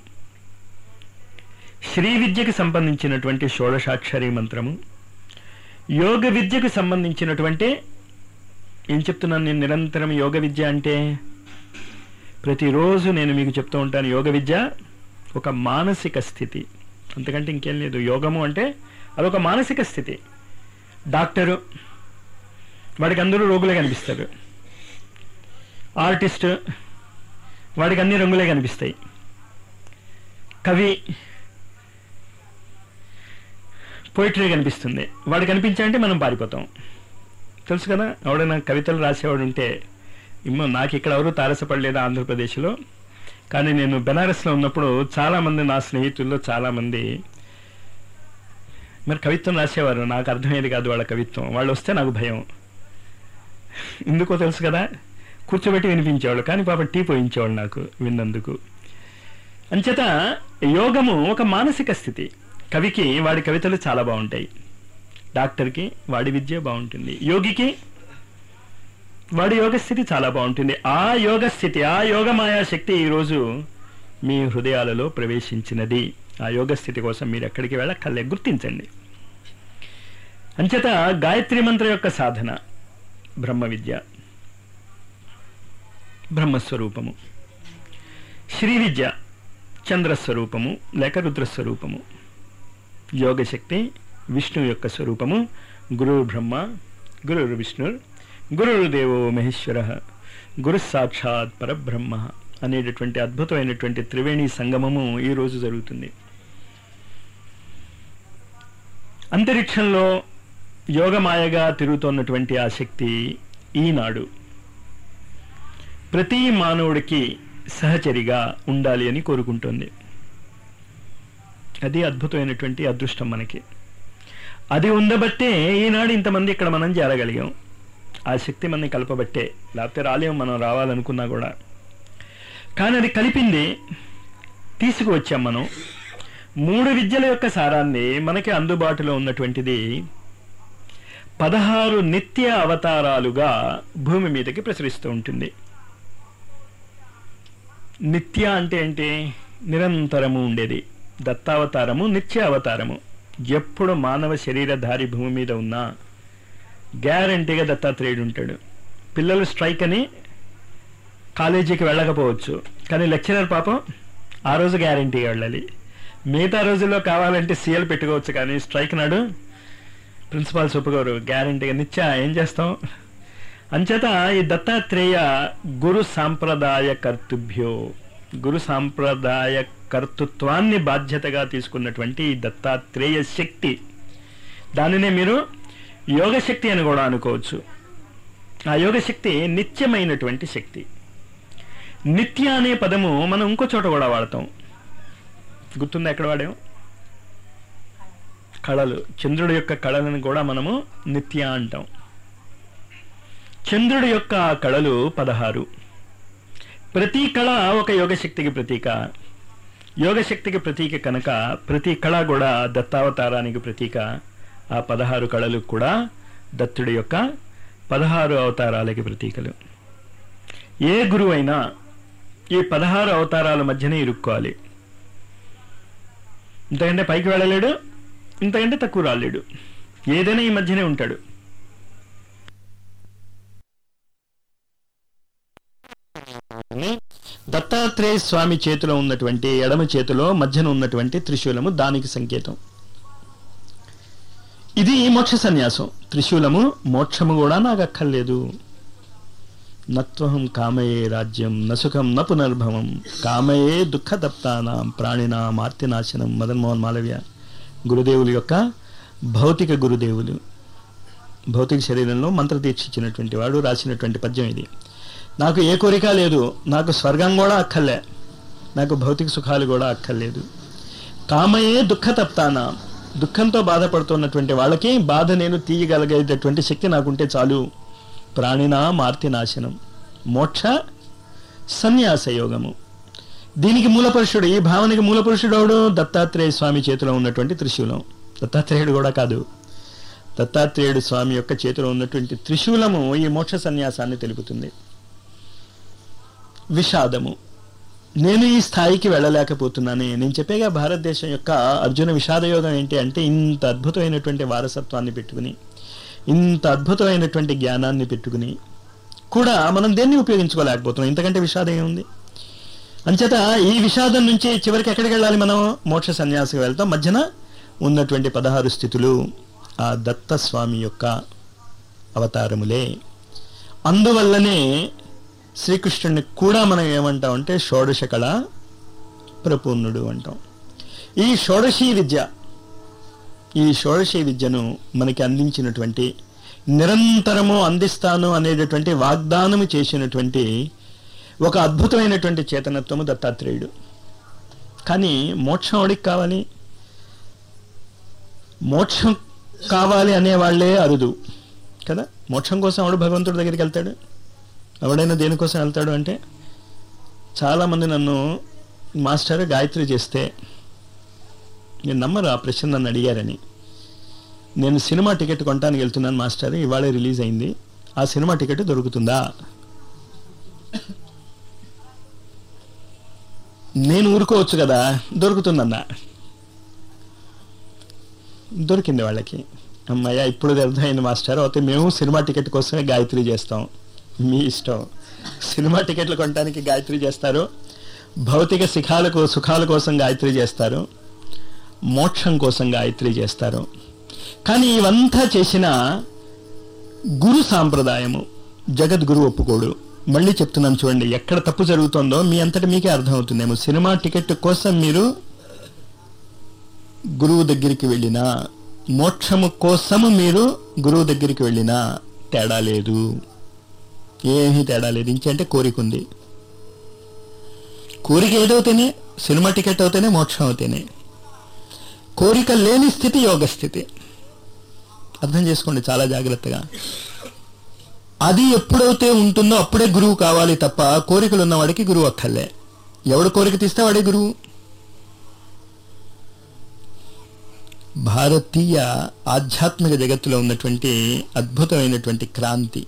శ్రీ విద్యకు సంబంధించినటువంటి షోడశాక్షరి మంత్రము యోగ విద్యకు సంబంధించినటువంటి ఏం చెప్తున్నాను నేను నిరంతరం యోగ విద్య అంటే ప్రతిరోజు నేను మీకు చెప్తూ ఉంటాను యోగ విద్య ఒక మానసిక స్థితి అంతకంటే ఇంకేం లేదు యోగము అంటే అదొక మానసిక స్థితి డాక్టరు వాడికి అందరూ రోగులే కనిపిస్తారు ఆర్టిస్ట్ వాడికి అన్ని రంగులే కనిపిస్తాయి కవి పోయిటరీ కనిపిస్తుంది వాడు కనిపించాలంటే మనం పారిపోతాం తెలుసు కదా ఎవడైనా కవితలు రాసేవాడు ఉంటే ఏమో నాకు ఇక్కడ ఎవరు తారసపడలేదు ఆంధ్రప్రదేశ్లో కానీ నేను బెనారస్లో ఉన్నప్పుడు చాలామంది నా స్నేహితుల్లో చాలామంది మరి కవిత్వం రాసేవారు నాకు అర్థమయ్యేది కాదు వాళ్ళ కవిత్వం వాళ్ళు వస్తే నాకు భయం ఎందుకో తెలుసు కదా కూర్చోబెట్టి వినిపించేవాళ్ళు కానీ పాప టీ పోయించేవాళ్ళు నాకు విన్నందుకు అంచేత యోగము ఒక మానసిక స్థితి కవికి వాడి కవితలు చాలా బాగుంటాయి డాక్టర్కి వాడి విద్య బాగుంటుంది యోగికి వాడి యోగ స్థితి చాలా బాగుంటుంది ఆ యోగ స్థితి ఆ యోగ మాయా శక్తి ఈరోజు మీ హృదయాలలో ప్రవేశించినది ఆ యోగ స్థితి కోసం మీరు ఎక్కడికి వెళ్ళక్కర్లే గుర్తించండి అంచేత గాయత్రి మంత్ర యొక్క సాధన బ్రహ్మ విద్య బ్రహ్మస్వరూపము శ్రీ విద్య చంద్రస్వరూపము లేక రుద్రస్వరూపము యోగశక్తి విష్ణు యొక్క స్వరూపము గురువు బ్రహ్మ గురువు విష్ణు గురుదేవో మహేశ్వర గురు సాక్షాత్ పరబ్రహ్మ అనేటటువంటి అద్భుతమైనటువంటి త్రివేణి సంగమము ఈరోజు జరుగుతుంది అంతరిక్షంలో యోగమాయగా తిరుగుతున్నటువంటి ఆ శక్తి ఈనాడు ప్రతి మానవుడికి సహచరిగా ఉండాలి అని కోరుకుంటుంది అది అద్భుతమైనటువంటి అదృష్టం మనకి అది ఉండబట్టే ఈనాడు ఇంతమంది ఇక్కడ మనం చేరగలిగాం ఆ శక్తి మనని కలపబట్టే లేకపోతే రాలేము మనం రావాలనుకున్నా కూడా కానీ అది కలిపింది తీసుకువచ్చాం మనం మూడు విద్యల యొక్క సారాన్ని మనకి అందుబాటులో ఉన్నటువంటిది పదహారు నిత్య అవతారాలుగా భూమి మీదకి ప్రసరిస్తూ ఉంటుంది నిత్య అంటే ఏంటి నిరంతరము ఉండేది దత్తావతారము నిత్య అవతారము ఎప్పుడు మానవ శరీరధారి భూమి మీద ఉన్నా గ్యారంటీగా దత్తాత్రేయుడు ఉంటాడు పిల్లలు స్ట్రైక్ అని కాలేజీకి వెళ్ళకపోవచ్చు కానీ లెక్చరర్ పాపం ఆ రోజు గ్యారంటీగా వెళ్ళాలి మిగతా రోజుల్లో కావాలంటే సీఎల్ పెట్టుకోవచ్చు కానీ స్ట్రైక్ నాడు ప్రిన్సిపాల్స్ ఒప్పుకోరు గ్యారంటీగా నిత్య ఏం చేస్తాం అంచేత ఈ దత్తాత్రేయ గురు సాంప్రదాయ కర్తృభ్యో గురు సాంప్రదాయ కర్తృత్వాన్ని బాధ్యతగా తీసుకున్నటువంటి ఈ దత్తాత్రేయ శక్తి దానినే మీరు యోగశక్తి అని కూడా అనుకోవచ్చు ఆ యోగశక్తి నిత్యమైనటువంటి శక్తి నిత్య అనే పదము మనం ఇంకో చోట కూడా వాడతాం గుర్తుందా ఎక్కడ వాడాం కళలు చంద్రుడి యొక్క కళలను కూడా మనము నిత్య అంటాం చంద్రుడి యొక్క కళలు పదహారు ప్రతి కళ ఒక యోగశక్తికి ప్రతీక యోగశక్తికి ప్రతీక కనుక ప్రతి కళ కూడా దత్తావతారానికి ప్రతీక ఆ పదహారు కళలు కూడా దత్తుడి యొక్క పదహారు అవతారాలకి ప్రతీకలు ఏ గురువు అయినా ఈ పదహారు అవతారాల మధ్యనే ఇరుక్కోవాలి ఇంతకంటే పైకి వెళ్ళలేడు ఇంతకంటే తక్కువ రాలేడు ఏదైనా ఈ మధ్యనే ఉంటాడు దత్తాత్రేయ స్వామి చేతిలో ఉన్నటువంటి ఎడమ చేతిలో మధ్యన ఉన్నటువంటి త్రిశూలము దానికి సంకేతం ఇది మోక్ష సన్యాసం త్రిశూలము మోక్షము కూడా నాకు అక్కర్లేదు నత్వహం కామయే రాజ్యం నసుఖం న పునర్భవం కామయే దుఃఖతప్తానాం ప్రాణినాం ఆర్తినాశనం మదన్మోహన్ మాలవ్య గురుదేవుల యొక్క భౌతిక గురుదేవులు భౌతిక శరీరంలో మంత్రదీక్ష ఇచ్చినటువంటి వాడు రాసినటువంటి పద్యం ఇది నాకు ఏ కోరిక లేదు నాకు స్వర్గం కూడా అక్కర్లే నాకు భౌతిక సుఖాలు కూడా అక్కర్లేదు కామయే దుఃఖతప్తానా దుఃఖంతో బాధపడుతున్నటువంటి వాళ్ళకి బాధ నేను తీయగలిగేటటువంటి శక్తి నాకుంటే చాలు ప్రాణినా మార్తి నాశనం మోక్ష సన్యాస యోగము దీనికి మూలపురుషుడు ఈ భావనకి మూలపురుషుడు ఎవడు దత్తాత్రేయ స్వామి చేతిలో ఉన్నటువంటి త్రిశూలం దత్తాత్రేయుడు కూడా కాదు దత్తాత్రేయుడు స్వామి యొక్క చేతిలో ఉన్నటువంటి త్రిశూలము ఈ మోక్ష సన్యాసాన్ని తెలుపుతుంది విషాదము నేను ఈ స్థాయికి వెళ్ళలేకపోతున్నానే నేను చెప్పేగా భారతదేశం యొక్క అర్జున విషాద యోగం ఏంటి అంటే ఇంత అద్భుతమైనటువంటి వారసత్వాన్ని పెట్టుకుని ఇంత అద్భుతమైనటువంటి జ్ఞానాన్ని పెట్టుకుని కూడా మనం దేన్ని ఉపయోగించుకోలేకపోతున్నాం ఇంతకంటే విషాదం ఏముంది అంచేత ఈ విషాదం నుంచి చివరికి ఎక్కడికి వెళ్ళాలి మనం మోక్ష సన్యాసికి వెళ్తాం మధ్యన ఉన్నటువంటి పదహారు స్థితులు ఆ దత్త స్వామి యొక్క అవతారములే అందువల్లనే శ్రీకృష్ణుడిని కూడా మనం ఏమంటాం అంటే షోడశ కళ ప్రపూర్ణుడు అంటాం ఈ షోడశీ విద్య ఈ షోడశీ విద్యను మనకి అందించినటువంటి నిరంతరము అందిస్తాను అనేటటువంటి వాగ్దానము చేసినటువంటి ఒక అద్భుతమైనటువంటి చేతనత్వము దత్తాత్రేయుడు కానీ మోక్షం ఎవడికి కావాలి మోక్షం కావాలి అనేవాళ్లే అరుదు కదా మోక్షం కోసం ఎవడు భగవంతుడి దగ్గరికి వెళ్తాడు ఎవడైనా దేనికోసం వెళ్తాడు అంటే చాలామంది నన్ను మాస్టర్ గాయత్రి చేస్తే నేను నమ్మరు ఆ ప్రశ్న నన్ను అడిగారని నేను సినిమా టికెట్ కొనడానికి వెళ్తున్నాను మాస్టర్ ఇవాళే రిలీజ్ అయింది ఆ సినిమా టికెట్ దొరుకుతుందా నేను ఊరుకోవచ్చు కదా దొరుకుతుందన్నా దొరికింది వాళ్ళకి అమ్మయ్య ఇప్పుడు అర్థమైంది మాస్టర్ అయితే మేము సినిమా టికెట్ కోసమే గాయత్రి చేస్తాం మీ ఇష్టం సినిమా టికెట్లు కొనడానికి గాయత్రి చేస్తారు భౌతిక శిఖాలకు సుఖాల కోసం గాయత్రి చేస్తారు మోక్షం కోసం గాయత్రి చేస్తారు కానీ ఇవంతా చేసిన గురు సాంప్రదాయము జగద్గురు ఒప్పుకోడు మళ్ళీ చెప్తున్నాను చూడండి ఎక్కడ తప్పు జరుగుతుందో మీ అంతటి మీకే అర్థమవుతుందేమో సినిమా టికెట్ కోసం మీరు గురువు దగ్గరికి వెళ్ళినా మోక్షము కోసము మీరు గురువు దగ్గరికి వెళ్ళినా తేడా లేదు ఏమీ తేడా లేదు ఇంకంటే కోరిక ఉంది కోరిక ఏదవుతేనే సినిమా టికెట్ అవుతేనే మోక్షం అవుతేనే కోరిక లేని స్థితి యోగ స్థితి అర్థం చేసుకోండి చాలా జాగ్రత్తగా అది ఎప్పుడైతే ఉంటుందో అప్పుడే గురువు కావాలి తప్ప కోరికలు ఉన్నవాడికి గురువు అక్కర్లే ఎవడు కోరిక తీస్తే వాడే గురువు భారతీయ ఆధ్యాత్మిక జగత్తులో ఉన్నటువంటి అద్భుతమైనటువంటి క్రాంతి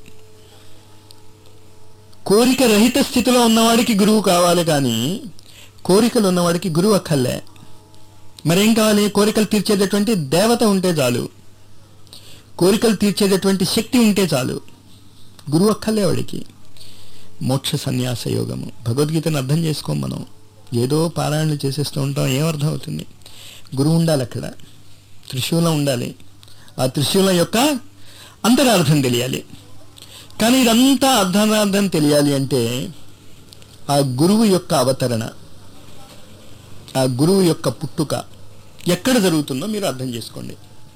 కోరిక రహిత స్థితిలో ఉన్నవాడికి గురువు కావాలి కానీ కోరికలు ఉన్నవాడికి గురువు అక్కర్లే మరేం కావాలి కోరికలు తీర్చేటటువంటి దేవత ఉంటే చాలు కోరికలు తీర్చేటటువంటి శక్తి ఉంటే చాలు గురువు అక్కర్లే వాడికి మోక్ష సన్యాస యోగము భగవద్గీతను అర్థం చేసుకోం మనం ఏదో పారాయణలు చేసేస్తూ ఉంటాం ఏం అర్థం అవుతుంది గురువు ఉండాలి అక్కడ త్రిశూలం ఉండాలి ఆ త్రిశూలం యొక్క అంతరార్థం తెలియాలి కానీ ఇదంతా అర్థానార్థం తెలియాలి అంటే ఆ గురువు యొక్క అవతరణ ఆ గురువు యొక్క పుట్టుక ఎక్కడ జరుగుతుందో మీరు అర్థం చేసుకోండి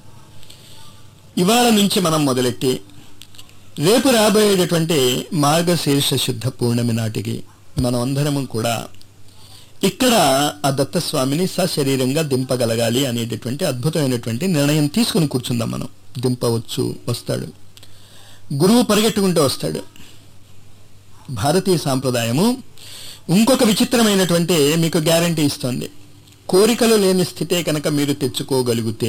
ఇవాళ నుంచి మనం మొదలెట్టి రేపు రాబోయేటటువంటి మార్గశీర్ష శుద్ధ పూర్ణమి నాటికి మనం అందరము కూడా ఇక్కడ ఆ దత్తస్వామిని సశరీరంగా దింపగలగాలి అనేటటువంటి అద్భుతమైనటువంటి నిర్ణయం తీసుకుని కూర్చుందాం మనం దింపవచ్చు వస్తాడు గురువు పరిగెట్టుకుంటూ వస్తాడు భారతీయ సాంప్రదాయము ఇంకొక విచిత్రమైనటువంటి మీకు గ్యారంటీ ఇస్తుంది కోరికలు లేని స్థితే కనుక మీరు తెచ్చుకోగలిగితే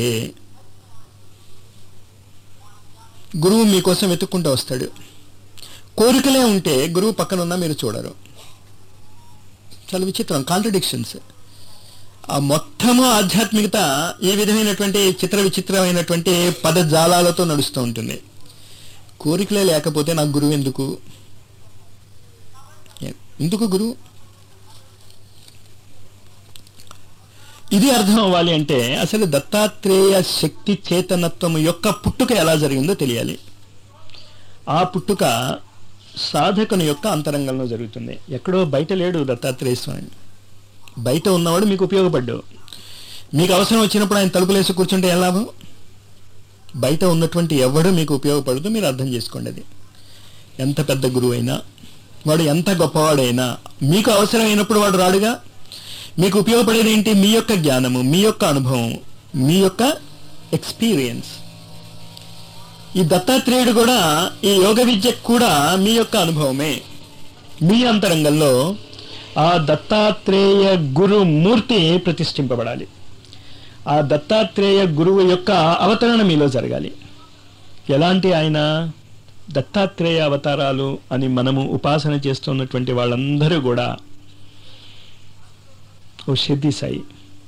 గురువు మీకోసం వెతుక్కుంటూ వస్తాడు కోరికలే ఉంటే గురువు పక్కన ఉన్నా మీరు చూడరు చాలా విచిత్రం కాంట్రడిక్షన్స్ ఆ మొత్తము ఆధ్యాత్మికత ఈ విధమైనటువంటి చిత్ర విచిత్రమైనటువంటి పదజాలాలతో నడుస్తూ ఉంటుంది కోరికలే లేకపోతే నాకు గురువు ఎందుకు ఎందుకు గురువు ఇది అర్థం అవ్వాలి అంటే అసలు దత్తాత్రేయ శక్తి చేతనత్వం యొక్క పుట్టుక ఎలా జరిగిందో తెలియాలి ఆ పుట్టుక సాధకుని యొక్క అంతరంగంలో జరుగుతుంది ఎక్కడో బయట లేడు దత్తాత్రేయ స్వామి బయట ఉన్నవాడు మీకు ఉపయోగపడ్డావు మీకు అవసరం వచ్చినప్పుడు ఆయన తలుపులేసి కూర్చుంటే ఎలా లాభం బయట ఉన్నటువంటి ఎవడు మీకు ఉపయోగపడుతూ మీరు అర్థం చేసుకోండి అది ఎంత పెద్ద గురువు అయినా వాడు ఎంత గొప్పవాడైనా మీకు అవసరమైనప్పుడు వాడు రాడుగా మీకు ఉపయోగపడేది ఏంటి మీ యొక్క జ్ఞానము మీ యొక్క అనుభవం మీ యొక్క ఎక్స్పీరియన్స్ ఈ దత్తాత్రేయుడు కూడా ఈ యోగ విద్య కూడా మీ యొక్క అనుభవమే మీ అంతరంగంలో ఆ దత్తాత్రేయ గురు మూర్తి ప్రతిష్ఠింపబడాలి ఆ దత్తాత్రేయ గురువు యొక్క అవతరణ మీలో జరగాలి ఎలాంటి ఆయన దత్తాత్రేయ అవతారాలు అని మనము ఉపాసన చేస్తున్నటువంటి వాళ్ళందరూ కూడా ఓ సిద్ధి సాయి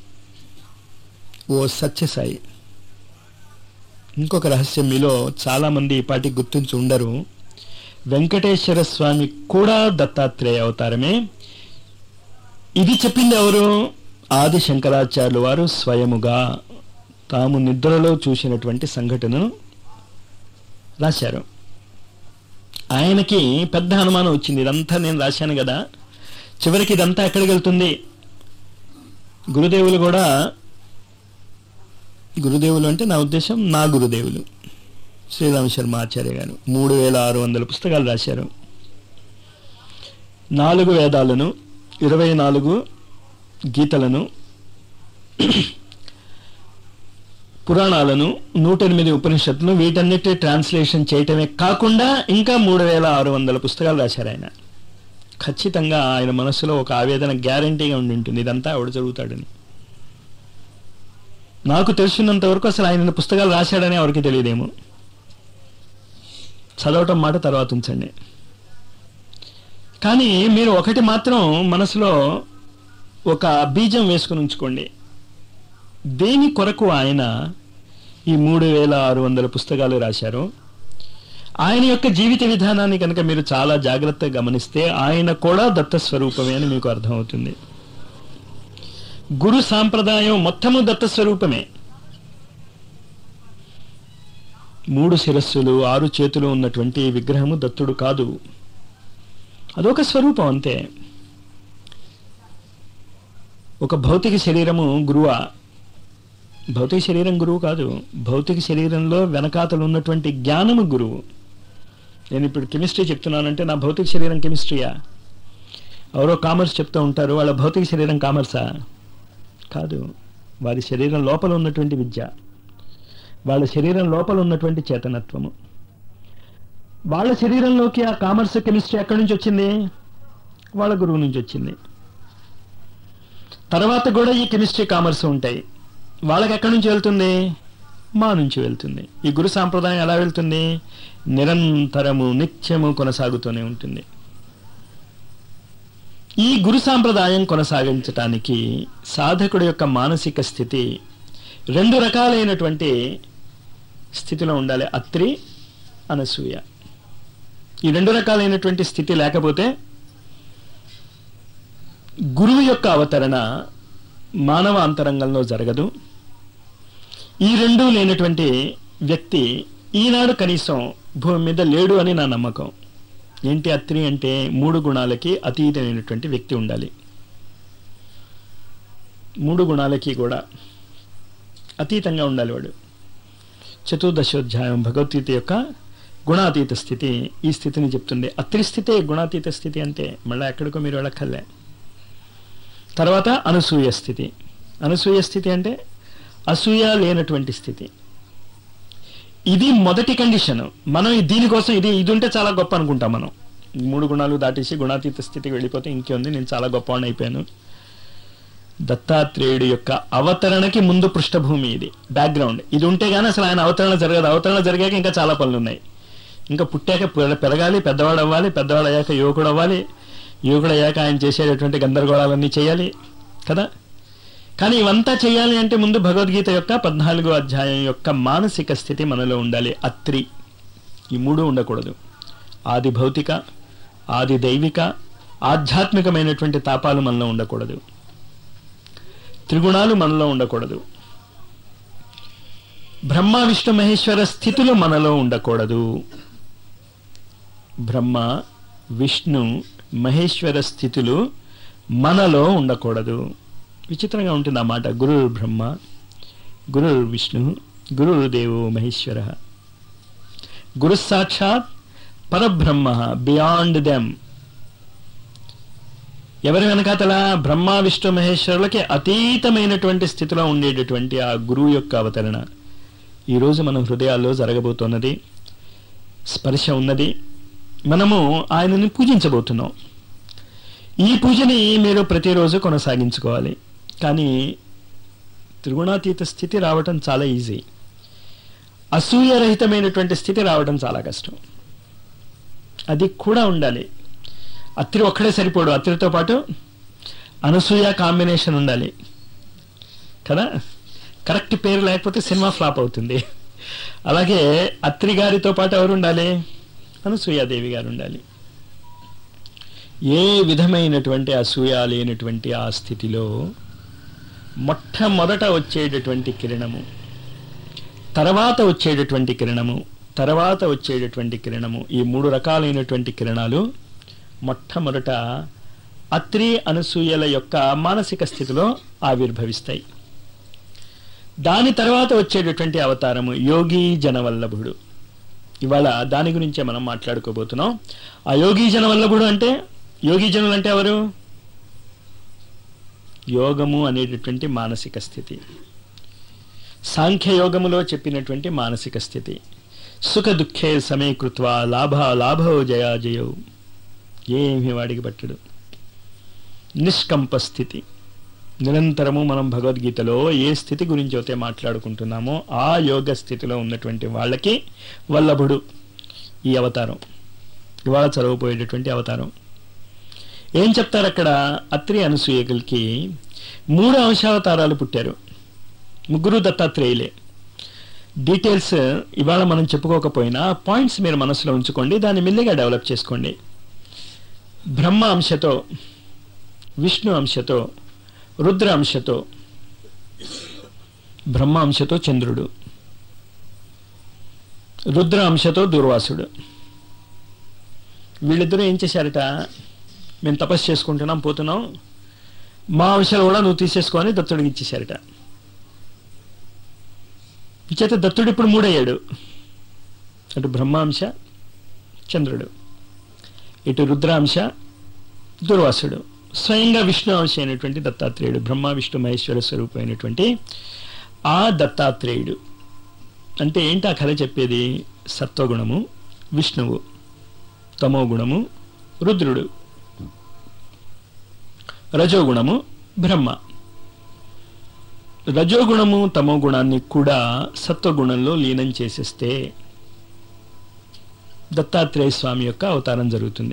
ఓ సత్య సాయి ఇంకొక రహస్యం మీలో చాలామంది ఈ పాటికి గుర్తించి ఉండరు వెంకటేశ్వర స్వామి కూడా దత్తాత్రేయ అవతారమే ఇది చెప్పింది ఎవరు ఆది శంకరాచార్యులు వారు స్వయముగా తాము నిద్రలో చూసినటువంటి సంఘటనను రాశారు ఆయనకి పెద్ద అనుమానం వచ్చింది ఇదంతా నేను రాశాను కదా చివరికి ఇదంతా ఎక్కడికి వెళ్తుంది గురుదేవులు కూడా గురుదేవులు అంటే నా ఉద్దేశం నా గురుదేవులు శ్రీరామ శర్మ ఆచార్య గారు మూడు వేల ఆరు వందల పుస్తకాలు రాశారు నాలుగు వేదాలను ఇరవై నాలుగు గీతలను పురాణాలను నూట ఎనిమిది ఉపనిషత్తులు వీటన్నిటి ట్రాన్స్లేషన్ చేయటమే కాకుండా ఇంకా మూడు వేల ఆరు వందల పుస్తకాలు రాశారు ఆయన ఖచ్చితంగా ఆయన మనసులో ఒక ఆవేదన గ్యారంటీగా ఉండి ఉంటుంది ఇదంతా ఆవిడ జరుగుతాడని నాకు తెలిసినంత వరకు అసలు ఆయన పుస్తకాలు రాశాడని ఎవరికి తెలియదేమో చదవటం మాట తర్వాత ఉంచండి కానీ మీరు ఒకటి మాత్రం మనసులో ఒక బీజం వేసుకుని ఉంచుకోండి దేని కొరకు ఆయన ఈ మూడు వేల ఆరు వందల పుస్తకాలు రాశారు ఆయన యొక్క జీవిత విధానాన్ని కనుక మీరు చాలా జాగ్రత్తగా గమనిస్తే ఆయన కూడా దత్త స్వరూపమే అని మీకు అర్థమవుతుంది గురు సాంప్రదాయం మొత్తము దత్త స్వరూపమే మూడు శిరస్సులు ఆరు చేతులు ఉన్నటువంటి విగ్రహము దత్తుడు కాదు అదొక స్వరూపం అంతే ఒక భౌతిక శరీరము గురువ భౌతిక శరీరం గురువు కాదు భౌతిక శరీరంలో వెనకాతలు ఉన్నటువంటి జ్ఞానము గురువు నేను ఇప్పుడు కెమిస్ట్రీ చెప్తున్నానంటే నా భౌతిక శరీరం కెమిస్ట్రీయా ఎవరో కామర్స్ చెప్తూ ఉంటారు వాళ్ళ భౌతిక శరీరం కామర్సా కాదు వారి శరీరం లోపల ఉన్నటువంటి విద్య వాళ్ళ శరీరం లోపల ఉన్నటువంటి చేతనత్వము వాళ్ళ శరీరంలోకి ఆ కామర్స్ కెమిస్ట్రీ ఎక్కడి నుంచి వచ్చింది వాళ్ళ గురువు నుంచి వచ్చింది తర్వాత కూడా ఈ కెమిస్ట్రీ కామర్స్ ఉంటాయి వాళ్ళకి ఎక్కడి నుంచి వెళ్తుంది మా నుంచి వెళ్తుంది ఈ గురు సాంప్రదాయం ఎలా వెళ్తుంది నిరంతరము నిత్యము కొనసాగుతూనే ఉంటుంది ఈ గురు సాంప్రదాయం కొనసాగించటానికి సాధకుడి యొక్క మానసిక స్థితి రెండు రకాలైనటువంటి స్థితిలో ఉండాలి అత్రి అనసూయ ఈ రెండు రకాలైనటువంటి స్థితి లేకపోతే గురువు యొక్క అవతరణ మానవ అంతరంగంలో జరగదు ఈ రెండు లేనటువంటి వ్యక్తి ఈనాడు కనీసం భూమి మీద లేడు అని నా నమ్మకం ఏంటి అత్రి అంటే మూడు గుణాలకి అతీతమైనటువంటి వ్యక్తి ఉండాలి మూడు గుణాలకి కూడా అతీతంగా ఉండాలి వాడు చతుర్దశోధ్యాయం భగవద్గీత యొక్క గుణాతీత స్థితి ఈ స్థితిని చెప్తుంది అత్రి స్థితే గుణాతీత స్థితి అంటే మళ్ళీ ఎక్కడికో మీరు వెళ్ళక్కర్లే తర్వాత అనసూయ స్థితి అనసూయ స్థితి అంటే అసూయ లేనటువంటి స్థితి ఇది మొదటి కండిషన్ మనం దీనికోసం ఇది ఇది ఉంటే చాలా గొప్ప అనుకుంటాం మనం మూడు గుణాలు దాటేసి గుణాతీత స్థితికి వెళ్ళిపోతే ఇంకేముంది నేను చాలా గొప్పవాడిని అయిపోయాను దత్తాత్రేయుడు యొక్క అవతరణకి ముందు పృష్ఠభూమి ఇది బ్యాక్గ్రౌండ్ ఇది ఉంటే గానీ అసలు ఆయన అవతరణ జరగదు అవతరణ జరిగాక ఇంకా చాలా పనులు ఉన్నాయి ఇంకా పుట్టాక పెర- పెరగాలి పెద్దవాడు అవ్వాలి పెద్దవాడు అయ్యాక యువకుడు అవ్వాలి యువకుడు అయ్యాక ఆయన చేసేటటువంటి గందరగోళాలన్నీ చేయాలి కదా కానీ ఇవంతా చేయాలి అంటే ముందు భగవద్గీత యొక్క పద్నాలుగో అధ్యాయం యొక్క మానసిక స్థితి మనలో ఉండాలి అత్రి ఈ మూడు ఉండకూడదు ఆది భౌతిక ఆది దైవిక ఆధ్యాత్మికమైనటువంటి తాపాలు మనలో ఉండకూడదు త్రిగుణాలు మనలో ఉండకూడదు బ్రహ్మ విష్ణు మహేశ్వర స్థితులు మనలో ఉండకూడదు బ్రహ్మ విష్ణు మహేశ్వర స్థితులు మనలో ఉండకూడదు విచిత్రంగా ఉంటుంది ఆ మాట గురుర్ బ్రహ్మ గురుర్ విష్ణు గురుర్దేవో మహేశ్వర గురు సాక్షాత్ పరబ్రహ్మ బియాండ్ దెమ్ ఎవరి వెనకాతల బ్రహ్మ విష్ణు మహేశ్వరులకి అతీతమైనటువంటి స్థితిలో ఉండేటటువంటి ఆ గురువు యొక్క అవతరణ ఈరోజు మన హృదయాల్లో జరగబోతున్నది స్పర్శ ఉన్నది మనము ఆయనని పూజించబోతున్నాం ఈ పూజని మీరు ప్రతిరోజు కొనసాగించుకోవాలి కానీ త్రిగుణాతీత స్థితి రావటం చాలా ఈజీ అసూయరహితమైనటువంటి స్థితి రావడం చాలా కష్టం అది కూడా ఉండాలి అత్రి ఒక్కడే సరిపోడు అత్రితో పాటు అనసూయ కాంబినేషన్ ఉండాలి కదా కరెక్ట్ పేరు లేకపోతే సినిమా ఫ్లాప్ అవుతుంది అలాగే అత్రి గారితో పాటు ఎవరు ఉండాలి అనసూయాదేవి గారు ఉండాలి ఏ విధమైనటువంటి అసూయ లేనటువంటి ఆ స్థితిలో మొట్టమొదట వచ్చేటటువంటి కిరణము తర్వాత వచ్చేటటువంటి కిరణము తర్వాత వచ్చేటటువంటి కిరణము ఈ మూడు రకాలైనటువంటి కిరణాలు మొట్టమొదట అత్రి అనసూయల యొక్క మానసిక స్థితిలో ఆవిర్భవిస్తాయి దాని తర్వాత వచ్చేటటువంటి అవతారము యోగి జనవల్లభుడు ఇవాళ దాని గురించే మనం మాట్లాడుకోబోతున్నాం ఆ యోగి జనవల్లభుడు అంటే యోగి జనులు అంటే ఎవరు యోగము అనేటటువంటి మానసిక స్థితి సాంఖ్యయోగములో చెప్పినటువంటి మానసిక స్థితి సుఖ దుఃఖే సమీకృత్వ లాభ లాభో జయాజయౌ ఏమి వాడికి పట్టడు నిష్కంప స్థితి నిరంతరము మనం భగవద్గీతలో ఏ స్థితి గురించి అయితే మాట్లాడుకుంటున్నామో ఆ యోగ స్థితిలో ఉన్నటువంటి వాళ్ళకి వల్లభుడు ఈ అవతారం ఇవాళ చదవబోయేటటువంటి అవతారం ఏం చెప్తారు అక్కడ అత్రి అనసూయకులకి మూడు అంశావతారాలు పుట్టారు ముగ్గురు దత్తాత్రేయులే డీటెయిల్స్ ఇవాళ మనం చెప్పుకోకపోయినా పాయింట్స్ మీరు మనసులో ఉంచుకోండి దాన్ని మెల్లిగా డెవలప్ చేసుకోండి బ్రహ్మ అంశతో విష్ణు అంశతో రుద్ర అంశతో బ్రహ్మ అంశతో చంద్రుడు రుద్ర అంశతో దుర్వాసుడు వీళ్ళిద్దరూ ఏం చేశారట మేము తపస్సు చేసుకుంటున్నాం పోతున్నాం మా అంశాలు కూడా నువ్వు తీసేసుకొని దత్తుడికి ఇచ్చేశారట చేత దత్తుడు ఇప్పుడు మూడయ్యాడు అటు బ్రహ్మాంశ చంద్రుడు ఇటు రుద్రాంశ దుర్వాసుడు స్వయంగా విష్ణు అంశ అయినటువంటి దత్తాత్రేయుడు బ్రహ్మ విష్ణు మహేశ్వర స్వరూపమైనటువంటి ఆ దత్తాత్రేయుడు అంటే ఏంటి ఆ కథ చెప్పేది సత్వగుణము విష్ణువు తమో గుణము రుద్రుడు రజోగుణము బ్రహ్మ రజోగుణము తమో గుణాన్ని కూడా సత్వగుణంలో లీనం చేసేస్తే దత్తాత్రేయ స్వామి యొక్క అవతారం జరుగుతుంది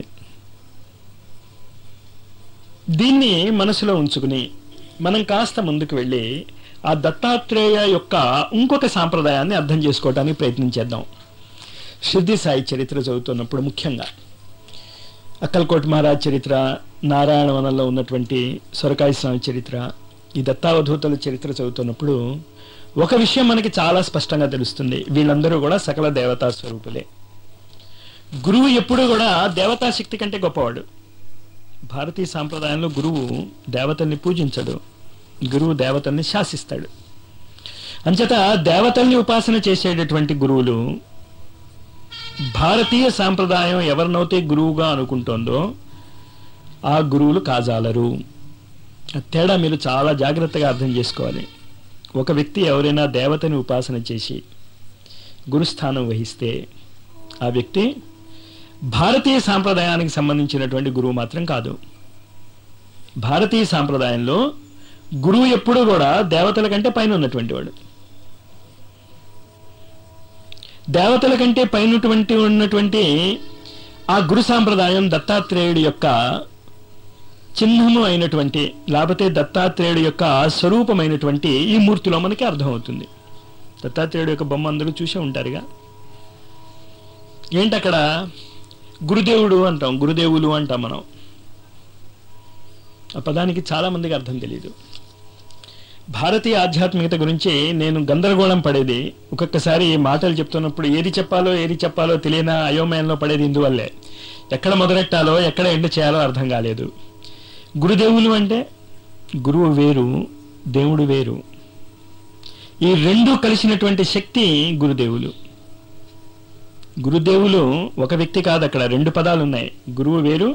దీన్ని మనసులో ఉంచుకుని మనం కాస్త ముందుకు వెళ్ళి ఆ దత్తాత్రేయ యొక్క ఇంకొక సాంప్రదాయాన్ని అర్థం చేసుకోవడానికి ప్రయత్నం చేద్దాం షిర్ది సాయి చరిత్ర చదువుతున్నప్పుడు ముఖ్యంగా అక్కల్కోట్ మహారాజ్ చరిత్ర నారాయణవనంలో ఉన్నటువంటి సొరకాయ స్వామి చరిత్ర ఈ దత్తావధూతల చరిత్ర చదువుతున్నప్పుడు ఒక విషయం మనకి చాలా స్పష్టంగా తెలుస్తుంది వీళ్ళందరూ కూడా సకల దేవతా స్వరూపులే గురువు ఎప్పుడూ కూడా దేవతా శక్తి కంటే గొప్పవాడు భారతీయ సాంప్రదాయంలో గురువు దేవతల్ని పూజించడు గురువు దేవతల్ని శాసిస్తాడు అంచేత దేవతల్ని ఉపాసన చేసేటటువంటి గురువులు భారతీయ సాంప్రదాయం ఎవరినైతే గురువుగా అనుకుంటోందో ఆ గురువులు కాజాలరు ఆ తేడా మీరు చాలా జాగ్రత్తగా అర్థం చేసుకోవాలి ఒక వ్యక్తి ఎవరైనా దేవతని ఉపాసన చేసి గురుస్థానం వహిస్తే ఆ వ్యక్తి భారతీయ సాంప్రదాయానికి సంబంధించినటువంటి గురువు మాత్రం కాదు భారతీయ సాంప్రదాయంలో గురువు ఎప్పుడూ కూడా దేవతల కంటే పైన ఉన్నటువంటి వాడు దేవతల కంటే పైనటువంటి ఉన్నటువంటి ఆ గురు సాంప్రదాయం దత్తాత్రేయుడి యొక్క చిహ్నము అయినటువంటి లేకపోతే దత్తాత్రేయుడి యొక్క స్వరూపమైనటువంటి ఈ మూర్తిలో మనకి అర్థమవుతుంది దత్తాత్రేయుడి యొక్క బొమ్మ అందరూ చూసే ఉంటారుగా ఏంటి అక్కడ గురుదేవుడు అంటాం గురుదేవులు అంటాం మనం ఆ పదానికి చాలా మందికి అర్థం తెలియదు భారతీయ ఆధ్యాత్మికత గురించి నేను గందరగోళం పడేది ఒక్కొక్కసారి ఈ మాటలు చెప్తున్నప్పుడు ఏది చెప్పాలో ఏది చెప్పాలో తెలియన అయోమయంలో పడేది ఇందువల్లే ఎక్కడ మొదలెట్టాలో ఎక్కడ ఎండ్ చేయాలో అర్థం కాలేదు గురుదేవులు అంటే గురువు వేరు దేవుడు వేరు ఈ రెండు కలిసినటువంటి శక్తి గురుదేవులు గురుదేవులు ఒక వ్యక్తి కాదు అక్కడ రెండు పదాలు ఉన్నాయి గురువు వేరు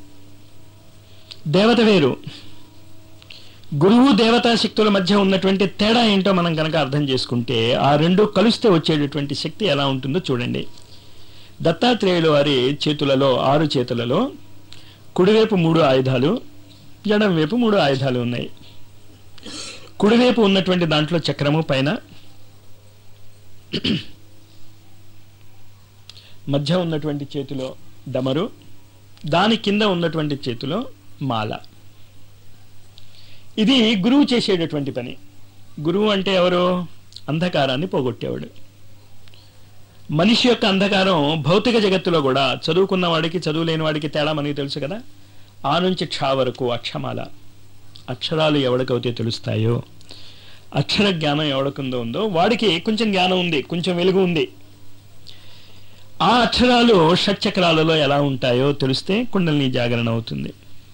దేవత వేరు గురువు దేవతా శక్తుల మధ్య ఉన్నటువంటి తేడా ఏంటో మనం కనుక అర్థం చేసుకుంటే ఆ రెండు కలిస్తే వచ్చేటటువంటి శక్తి ఎలా ఉంటుందో చూడండి దత్తాత్రేయుల వారి చేతులలో ఆరు చేతులలో కుడివైపు మూడు ఆయుధాలు ఎడం వైపు మూడు ఆయుధాలు ఉన్నాయి కుడివైపు ఉన్నటువంటి దాంట్లో చక్రము పైన మధ్య ఉన్నటువంటి చేతిలో డమరు దాని కింద ఉన్నటువంటి చేతిలో మాల ఇది గురువు చేసేటటువంటి పని గురువు అంటే ఎవరు అంధకారాన్ని పోగొట్టేవాడు మనిషి యొక్క అంధకారం భౌతిక జగత్తులో కూడా చదువుకున్న వాడికి చదువు లేని వాడికి తేడా మనకి తెలుసు కదా ఆ నుంచి క్ష వరకు అక్షమాల అక్షరాలు ఎవడికైతే తెలుస్తాయో అక్షర జ్ఞానం ఎవడికుందో ఉందో వాడికి కొంచెం జ్ఞానం ఉంది కొంచెం వెలుగు ఉంది ఆ అక్షరాలు షట్చక్రాలలో ఎలా ఉంటాయో తెలిస్తే కుండలిని జాగరణ అవుతుంది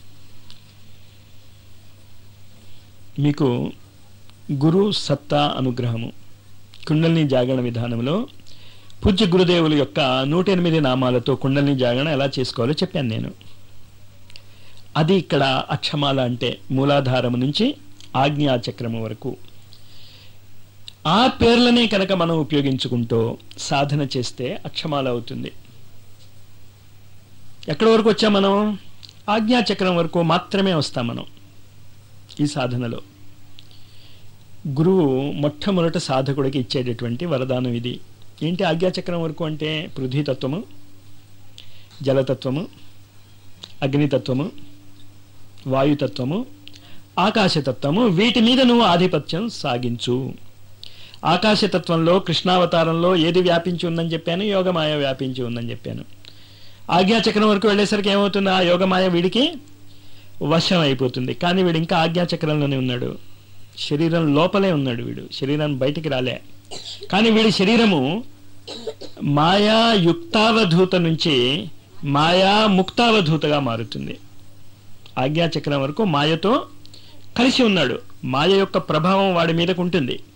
మీకు గురు సత్తా అనుగ్రహము కుండలిని జాగరణ విధానంలో పూజ్య గురుదేవుల యొక్క నూట ఎనిమిది నామాలతో కుండలిని జాగరణ ఎలా చేసుకోవాలో చెప్పాను నేను అది ఇక్కడ అక్షమాల అంటే మూలాధారము నుంచి ఆజ్ఞాచక్రము వరకు ఆ పేర్లనే కనుక మనం ఉపయోగించుకుంటూ సాధన చేస్తే అక్షమాల అవుతుంది ఎక్కడి వరకు వచ్చాం మనం ఆజ్ఞాచక్రం వరకు మాత్రమే వస్తాం మనం ఈ సాధనలో గురువు మొట్టమొదట సాధకుడికి ఇచ్చేటటువంటి వరదానం ఇది ఏంటి ఆజ్ఞాచక్రం వరకు అంటే పృథ్వీతత్వము జలతత్వము అగ్నితత్వము వాయుతత్వము ఆకాశతత్వము వీటి మీద నువ్వు ఆధిపత్యం సాగించు ఆకాశతత్వంలో కృష్ణావతారంలో ఏది వ్యాపించి ఉందని చెప్పాను యోగమాయ వ్యాపించి ఉందని చెప్పాను ఆజ్ఞాచక్రం వరకు వెళ్ళేసరికి ఏమవుతుంది ఆ యోగమాయ వీడికి వశం అయిపోతుంది కానీ వీడు ఇంకా ఆజ్ఞాచక్రంలోనే ఉన్నాడు శరీరం లోపలే ఉన్నాడు వీడు శరీరం బయటికి రాలే కానీ వీడి శరీరము మాయా యుక్తావధూత నుంచి మాయా ముక్తావధూతగా మారుతుంది ఆజ్ఞాచక్రం వరకు మాయతో కలిసి ఉన్నాడు మాయ యొక్క ప్రభావం వాడి మీదకు ఉంటుంది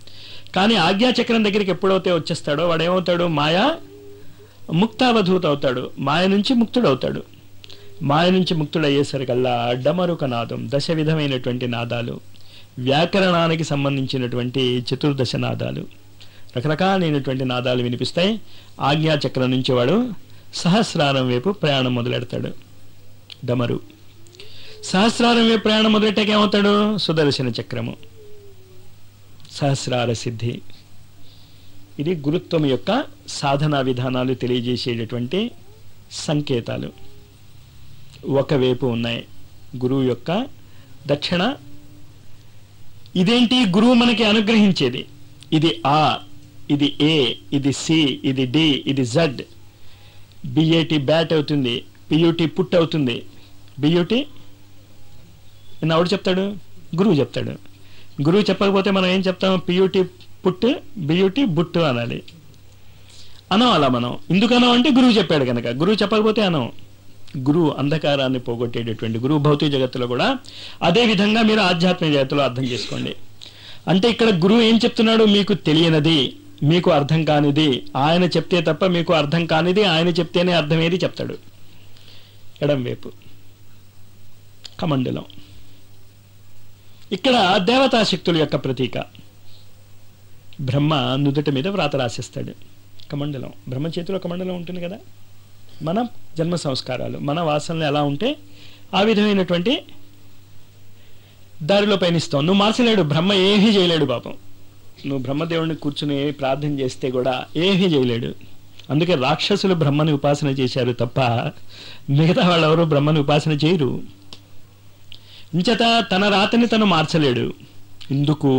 కానీ ఆజ్ఞాచక్రం దగ్గరికి ఎప్పుడైతే వచ్చేస్తాడో వాడు ఏమవుతాడు మాయా ముక్తావధూత అవుతాడు మాయ నుంచి ముక్తుడవుతాడు మాయ నుంచి ముక్తుడయ్యేసరికల్లా డమరుక నాదం దశ విధమైనటువంటి నాదాలు వ్యాకరణానికి సంబంధించినటువంటి చతుర్దశ నాదాలు రకరకాలైనటువంటి నాదాలు వినిపిస్తాయి ఆజ్ఞాచక్రం నుంచి వాడు సహస్రారం వైపు ప్రయాణం మొదలెడతాడు డమరు సహస్రారం వైపు ప్రయాణం మొదలెట్టాక ఏమవుతాడు సుదర్శన చక్రము సహస్రార సిద్ధి ఇది గురుత్వం యొక్క సాధనా విధానాలు తెలియజేసేటటువంటి సంకేతాలు ఒకవైపు ఉన్నాయి గురువు యొక్క దక్షిణ ఇదేంటి గురువు మనకి అనుగ్రహించేది ఇది ఆ ఇది ఏ ఇది సి ఇది డి ఇది జడ్ బిఏటి బ్యాట్ అవుతుంది పియూటి పుట్ అవుతుంది బియూటి నిన్న ఎవడు చెప్తాడు గురువు చెప్తాడు గురువు చెప్పకపోతే మనం ఏం చెప్తాం పియూటి పుట్ బియూటి బుట్టు అనాలి అనం అలా మనం ఎందుకనం అంటే గురువు చెప్పాడు కనుక గురువు చెప్పకపోతే అనం గురువు అంధకారాన్ని పోగొట్టేటటువంటి గురువు భౌతిక జగత్తులో కూడా అదే విధంగా మీరు ఆధ్యాత్మిక జగత్తులో అర్థం చేసుకోండి అంటే ఇక్కడ గురువు ఏం చెప్తున్నాడు మీకు తెలియనిది మీకు అర్థం కానిది ఆయన చెప్తే తప్ప మీకు అర్థం కానిది ఆయన చెప్తేనే అర్థమేది చెప్తాడు ఎడం వైపు కమండలం ఇక్కడ దేవతా శక్తుల యొక్క ప్రతీక బ్రహ్మ నుదుటి మీద వ్రాత రాసిస్తాడు కమండలం బ్రహ్మ చేతిలో కమండలం ఉంటుంది కదా మన జన్మ సంస్కారాలు మన వాసనలు ఎలా ఉంటే ఆ విధమైనటువంటి దారిలో పయనిస్తాం నువ్వు మార్చలేడు బ్రహ్మ ఏమీ చేయలేడు పాపం నువ్వు బ్రహ్మదేవుడిని కూర్చుని ప్రార్థన చేస్తే కూడా ఏమీ చేయలేడు అందుకే రాక్షసులు బ్రహ్మని ఉపాసన చేశారు తప్ప మిగతా వాళ్ళెవరూ బ్రహ్మని ఉపాసన చేయరు ఇంచేత తన రాతని తను మార్చలేడు ఎందుకు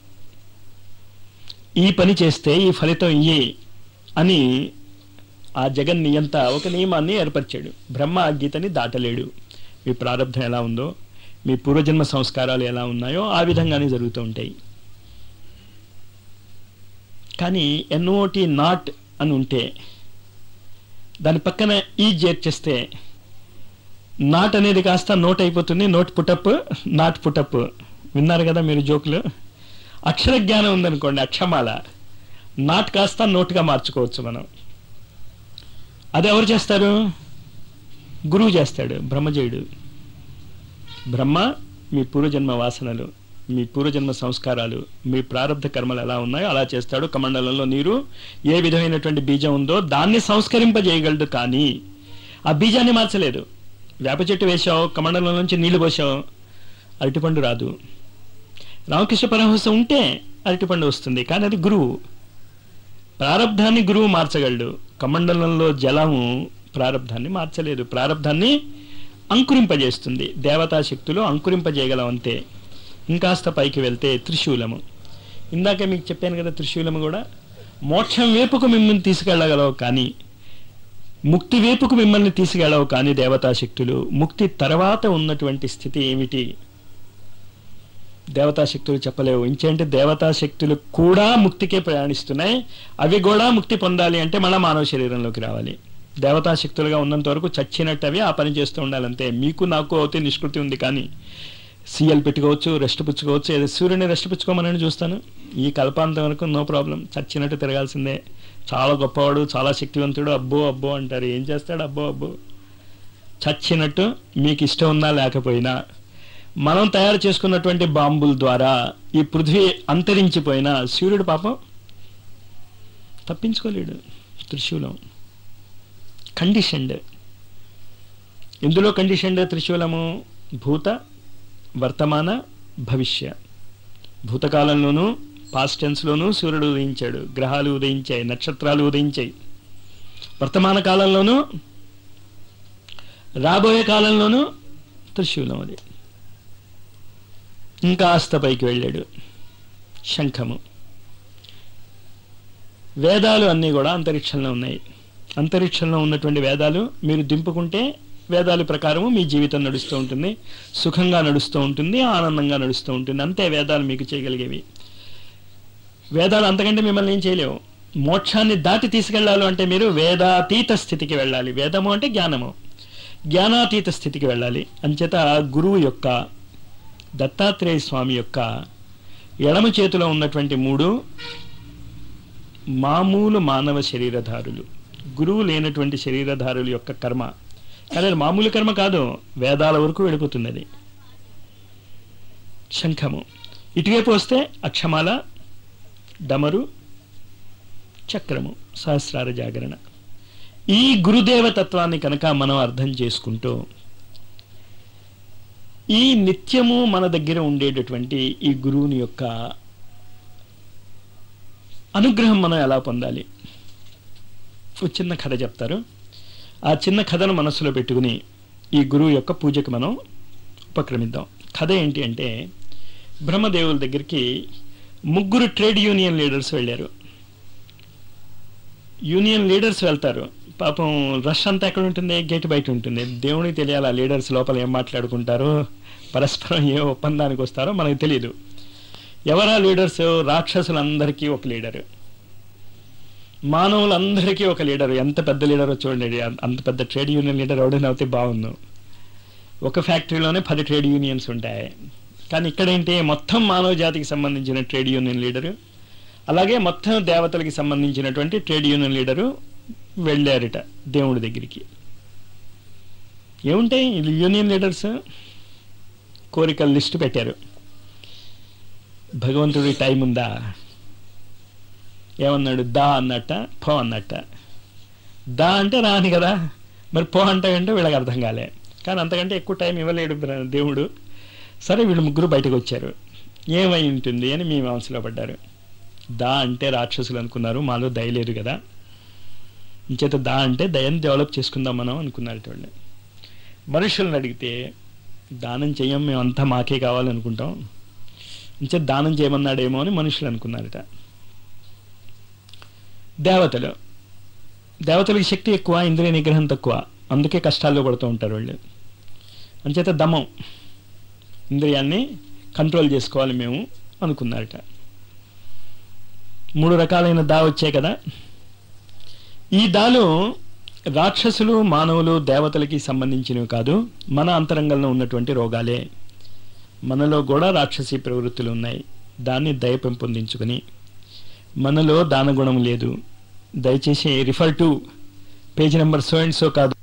ఈ పని చేస్తే ఈ ఫలితం ఇయ్యే అని ఆ జగన్ నియంత ఒక నియమాన్ని ఏర్పరిచాడు బ్రహ్మ ఆ గీతని దాటలేడు మీ ప్రారంభం ఎలా ఉందో మీ పూర్వజన్మ సంస్కారాలు ఎలా ఉన్నాయో ఆ విధంగానే జరుగుతూ ఉంటాయి కానీ ఎన్ఓటి నాట్ అని ఉంటే దాని పక్కన ఈ చేర్చేస్తే నాట్ అనేది కాస్త నోట్ అయిపోతుంది నోట్ పుటప్ నాట్ పుటప్ విన్నారు కదా మీరు జోకులు అక్షర జ్ఞానం ఉందనుకోండి అక్షమాల నాట్ కాస్త నోట్గా మార్చుకోవచ్చు మనం అది ఎవరు చేస్తారు గురువు చేస్తాడు బ్రహ్మజయుడు బ్రహ్మ మీ పూర్వజన్మ వాసనలు మీ పూర్వజన్మ సంస్కారాలు మీ ప్రారంభ కర్మలు ఎలా ఉన్నాయో అలా చేస్తాడు కమండలంలో నీరు ఏ విధమైనటువంటి బీజం ఉందో దాన్ని సంస్కరింపజేయగలడు కానీ ఆ బీజాన్ని మార్చలేదు వేప చెట్టు వేశావు కమండలం నుంచి నీళ్లు పోసావు అరటిపండు రాదు రామకృష్ణ పరమహంస ఉంటే అరటిపండు వస్తుంది కానీ అది గురువు ప్రారంధాన్ని గురువు మార్చగలడు కమండలంలో జలము ప్రారంధాన్ని మార్చలేదు ప్రారంధాన్ని అంకురింపజేస్తుంది దేవతా శక్తులు అంకురింపజేయగలం అంతే ఇంకాస్త పైకి వెళ్తే త్రిశూలము ఇందాక మీకు చెప్పాను కదా త్రిశూలము కూడా మోక్షం వైపుకు మిమ్మల్ని తీసుకెళ్ళగలవు కానీ ముక్తి వైపుకు మిమ్మల్ని తీసుకెళ్ళవు కానీ దేవతా శక్తులు ముక్తి తర్వాత ఉన్నటువంటి స్థితి ఏమిటి దేవతా శక్తులు చెప్పలేవు ఇంకేంటి దేవతా శక్తులు కూడా ముక్తికే ప్రయాణిస్తున్నాయి అవి కూడా ముక్తి పొందాలి అంటే మళ్ళీ మానవ శరీరంలోకి రావాలి దేవతా శక్తులుగా ఉన్నంత వరకు చచ్చినట్టు అవి ఆ పని చేస్తూ ఉండాలంతే మీకు నాకు అయితే నిష్కృతి ఉంది కానీ సీఎల్ పెట్టుకోవచ్చు రెస్ట్ పుచ్చుకోవచ్చు ఏదో సూర్యుని రెస్ట్ పుచ్చుకోమని చూస్తాను ఈ కల్పాంతం వరకు నో ప్రాబ్లం చచ్చినట్టు తిరగాల్సిందే చాలా గొప్పవాడు చాలా శక్తివంతుడు అబ్బో అబ్బో అంటారు ఏం చేస్తాడు అబ్బో అబ్బో చచ్చినట్టు మీకు ఇష్టం ఉన్నా లేకపోయినా మనం తయారు చేసుకున్నటువంటి బాంబుల ద్వారా ఈ పృథ్వీ అంతరించిపోయిన సూర్యుడు పాపం తప్పించుకోలేడు త్రిశూలం కండిషన్డ్ ఎందులో కండిషన్డ్ త్రిశూలము భూత వర్తమాన భవిష్య భూతకాలంలోనూ పాస్ట్ టెన్స్లోనూ సూర్యుడు ఉదయించాడు గ్రహాలు ఉదయించాయి నక్షత్రాలు ఉదయించాయి వర్తమాన కాలంలోనూ రాబోయే కాలంలోనూ త్రిశూలం అది ఇంకాస్త పైకి వెళ్ళాడు శంఖము వేదాలు అన్నీ కూడా అంతరిక్షంలో ఉన్నాయి అంతరిక్షంలో ఉన్నటువంటి వేదాలు మీరు దింపుకుంటే వేదాల ప్రకారము మీ జీవితం నడుస్తూ ఉంటుంది సుఖంగా నడుస్తూ ఉంటుంది ఆనందంగా నడుస్తూ ఉంటుంది అంతే వేదాలు మీకు చేయగలిగేవి వేదాలు అంతకంటే మిమ్మల్ని ఏం చేయలేవు మోక్షాన్ని దాటి తీసుకెళ్ళాలి అంటే మీరు వేదాతీత స్థితికి వెళ్ళాలి వేదము అంటే జ్ఞానము జ్ఞానాతీత స్థితికి వెళ్ళాలి అంచేత గురువు యొక్క దత్తాత్రేయ స్వామి యొక్క ఎడమ చేతిలో ఉన్నటువంటి మూడు మామూలు మానవ శరీరధారులు గురువు లేనటువంటి శరీరధారుల యొక్క కర్మ కానీ అది మామూలు కర్మ కాదు వేదాల వరకు వెళ్ళిపోతుంది అది శంఖము ఇటువైపు వస్తే అక్షమాల డమరు చక్రము సహస్రార జాగరణ ఈ గురుదేవతత్వాన్ని కనుక మనం అర్థం చేసుకుంటూ ఈ నిత్యము మన దగ్గర ఉండేటటువంటి ఈ గురువుని యొక్క అనుగ్రహం మనం ఎలా పొందాలి ఒక చిన్న కథ చెప్తారు ఆ చిన్న కథను మనసులో పెట్టుకుని ఈ గురువు యొక్క పూజకు మనం ఉపక్రమిద్దాం కథ ఏంటి అంటే బ్రహ్మదేవుల దగ్గరికి ముగ్గురు ట్రేడ్ యూనియన్ లీడర్స్ వెళ్ళారు యూనియన్ లీడర్స్ వెళ్తారు పాపం రష్ అంతా ఎక్కడ ఉంటుంది గేట్ బయట ఉంటుంది దేవునికి తెలియాలి ఆ లీడర్స్ లోపల ఏం మాట్లాడుకుంటారో పరస్పరం ఏ ఒప్పందానికి వస్తారో మనకు తెలియదు ఎవరా లీడర్స్ రాక్షసులందరికీ ఒక లీడరు మానవులందరికీ ఒక లీడర్ ఎంత పెద్ద లీడరో చూడండి అం- అంత పెద్ద ట్రేడ్ యూనియన్ లీడర్ ఎవడైనా అయితే బాగుండు ఒక ఫ్యాక్టరీలోనే పది ట్రేడ్ యూనియన్స్ ఉంటాయి కానీ ఇక్కడేంటి మొత్తం మానవ జాతికి సంబంధించిన ట్రేడ్ యూనియన్ లీడరు అలాగే మొత్తం దేవతలకి సంబంధించినటువంటి ట్రేడ్ యూనియన్ లీడరు వెళ్ళారట దేవుడి దగ్గరికి ఏముంటాయి ఈ యూనియన్ లీడర్స్ కోరికల లిస్టు పెట్టారు భగవంతుడి టైం ఉందా ఏమన్నాడు దా అన్నట్ట పో అన్నట్ట దా అంటే రాని కదా మరి పో అంటే అంటే వీళ్ళకి అర్థం కాలే కానీ అంతకంటే ఎక్కువ టైం ఇవ్వలేడు బ్ర- దేవుడు సరే వీళ్ళు ముగ్గురు బయటకు వచ్చారు ఏమై ఉంటుంది అని మీ మనసులో పడ్డారు దా అంటే రాక్షసులు అనుకున్నారు మాలో దయ లేదు కదా ఇంచేత దా అంటే దయని డెవలప్ చేసుకుందాం మనం అనుకున్నారు వాళ్ళు మనుషులను అడిగితే దానం చెయ్యం మేమంతా మాకే కావాలనుకుంటాం ఇంచేత దానం చేయమన్నాడేమో అని మనుషులు అనుకున్నారట దేవతలు దేవతలకి శక్తి ఎక్కువ ఇంద్రియ నిగ్రహం తక్కువ అందుకే కష్టాల్లో పడుతూ ఉంటారు వాళ్ళు అంచేత దమం ఇంద్రియాన్ని కంట్రోల్ చేసుకోవాలి మేము అనుకున్నారట మూడు రకాలైన దా వచ్చాయి కదా ఈ దాలు రాక్షసులు మానవులు దేవతలకి సంబంధించినవి కాదు మన అంతరంగంలో ఉన్నటువంటి రోగాలే మనలో కూడా రాక్షసీ ప్రవృత్తులు ఉన్నాయి దాన్ని దయ పెంపొందించుకుని మనలో దానగుణం లేదు దయచేసి refer to page number so and so కాదు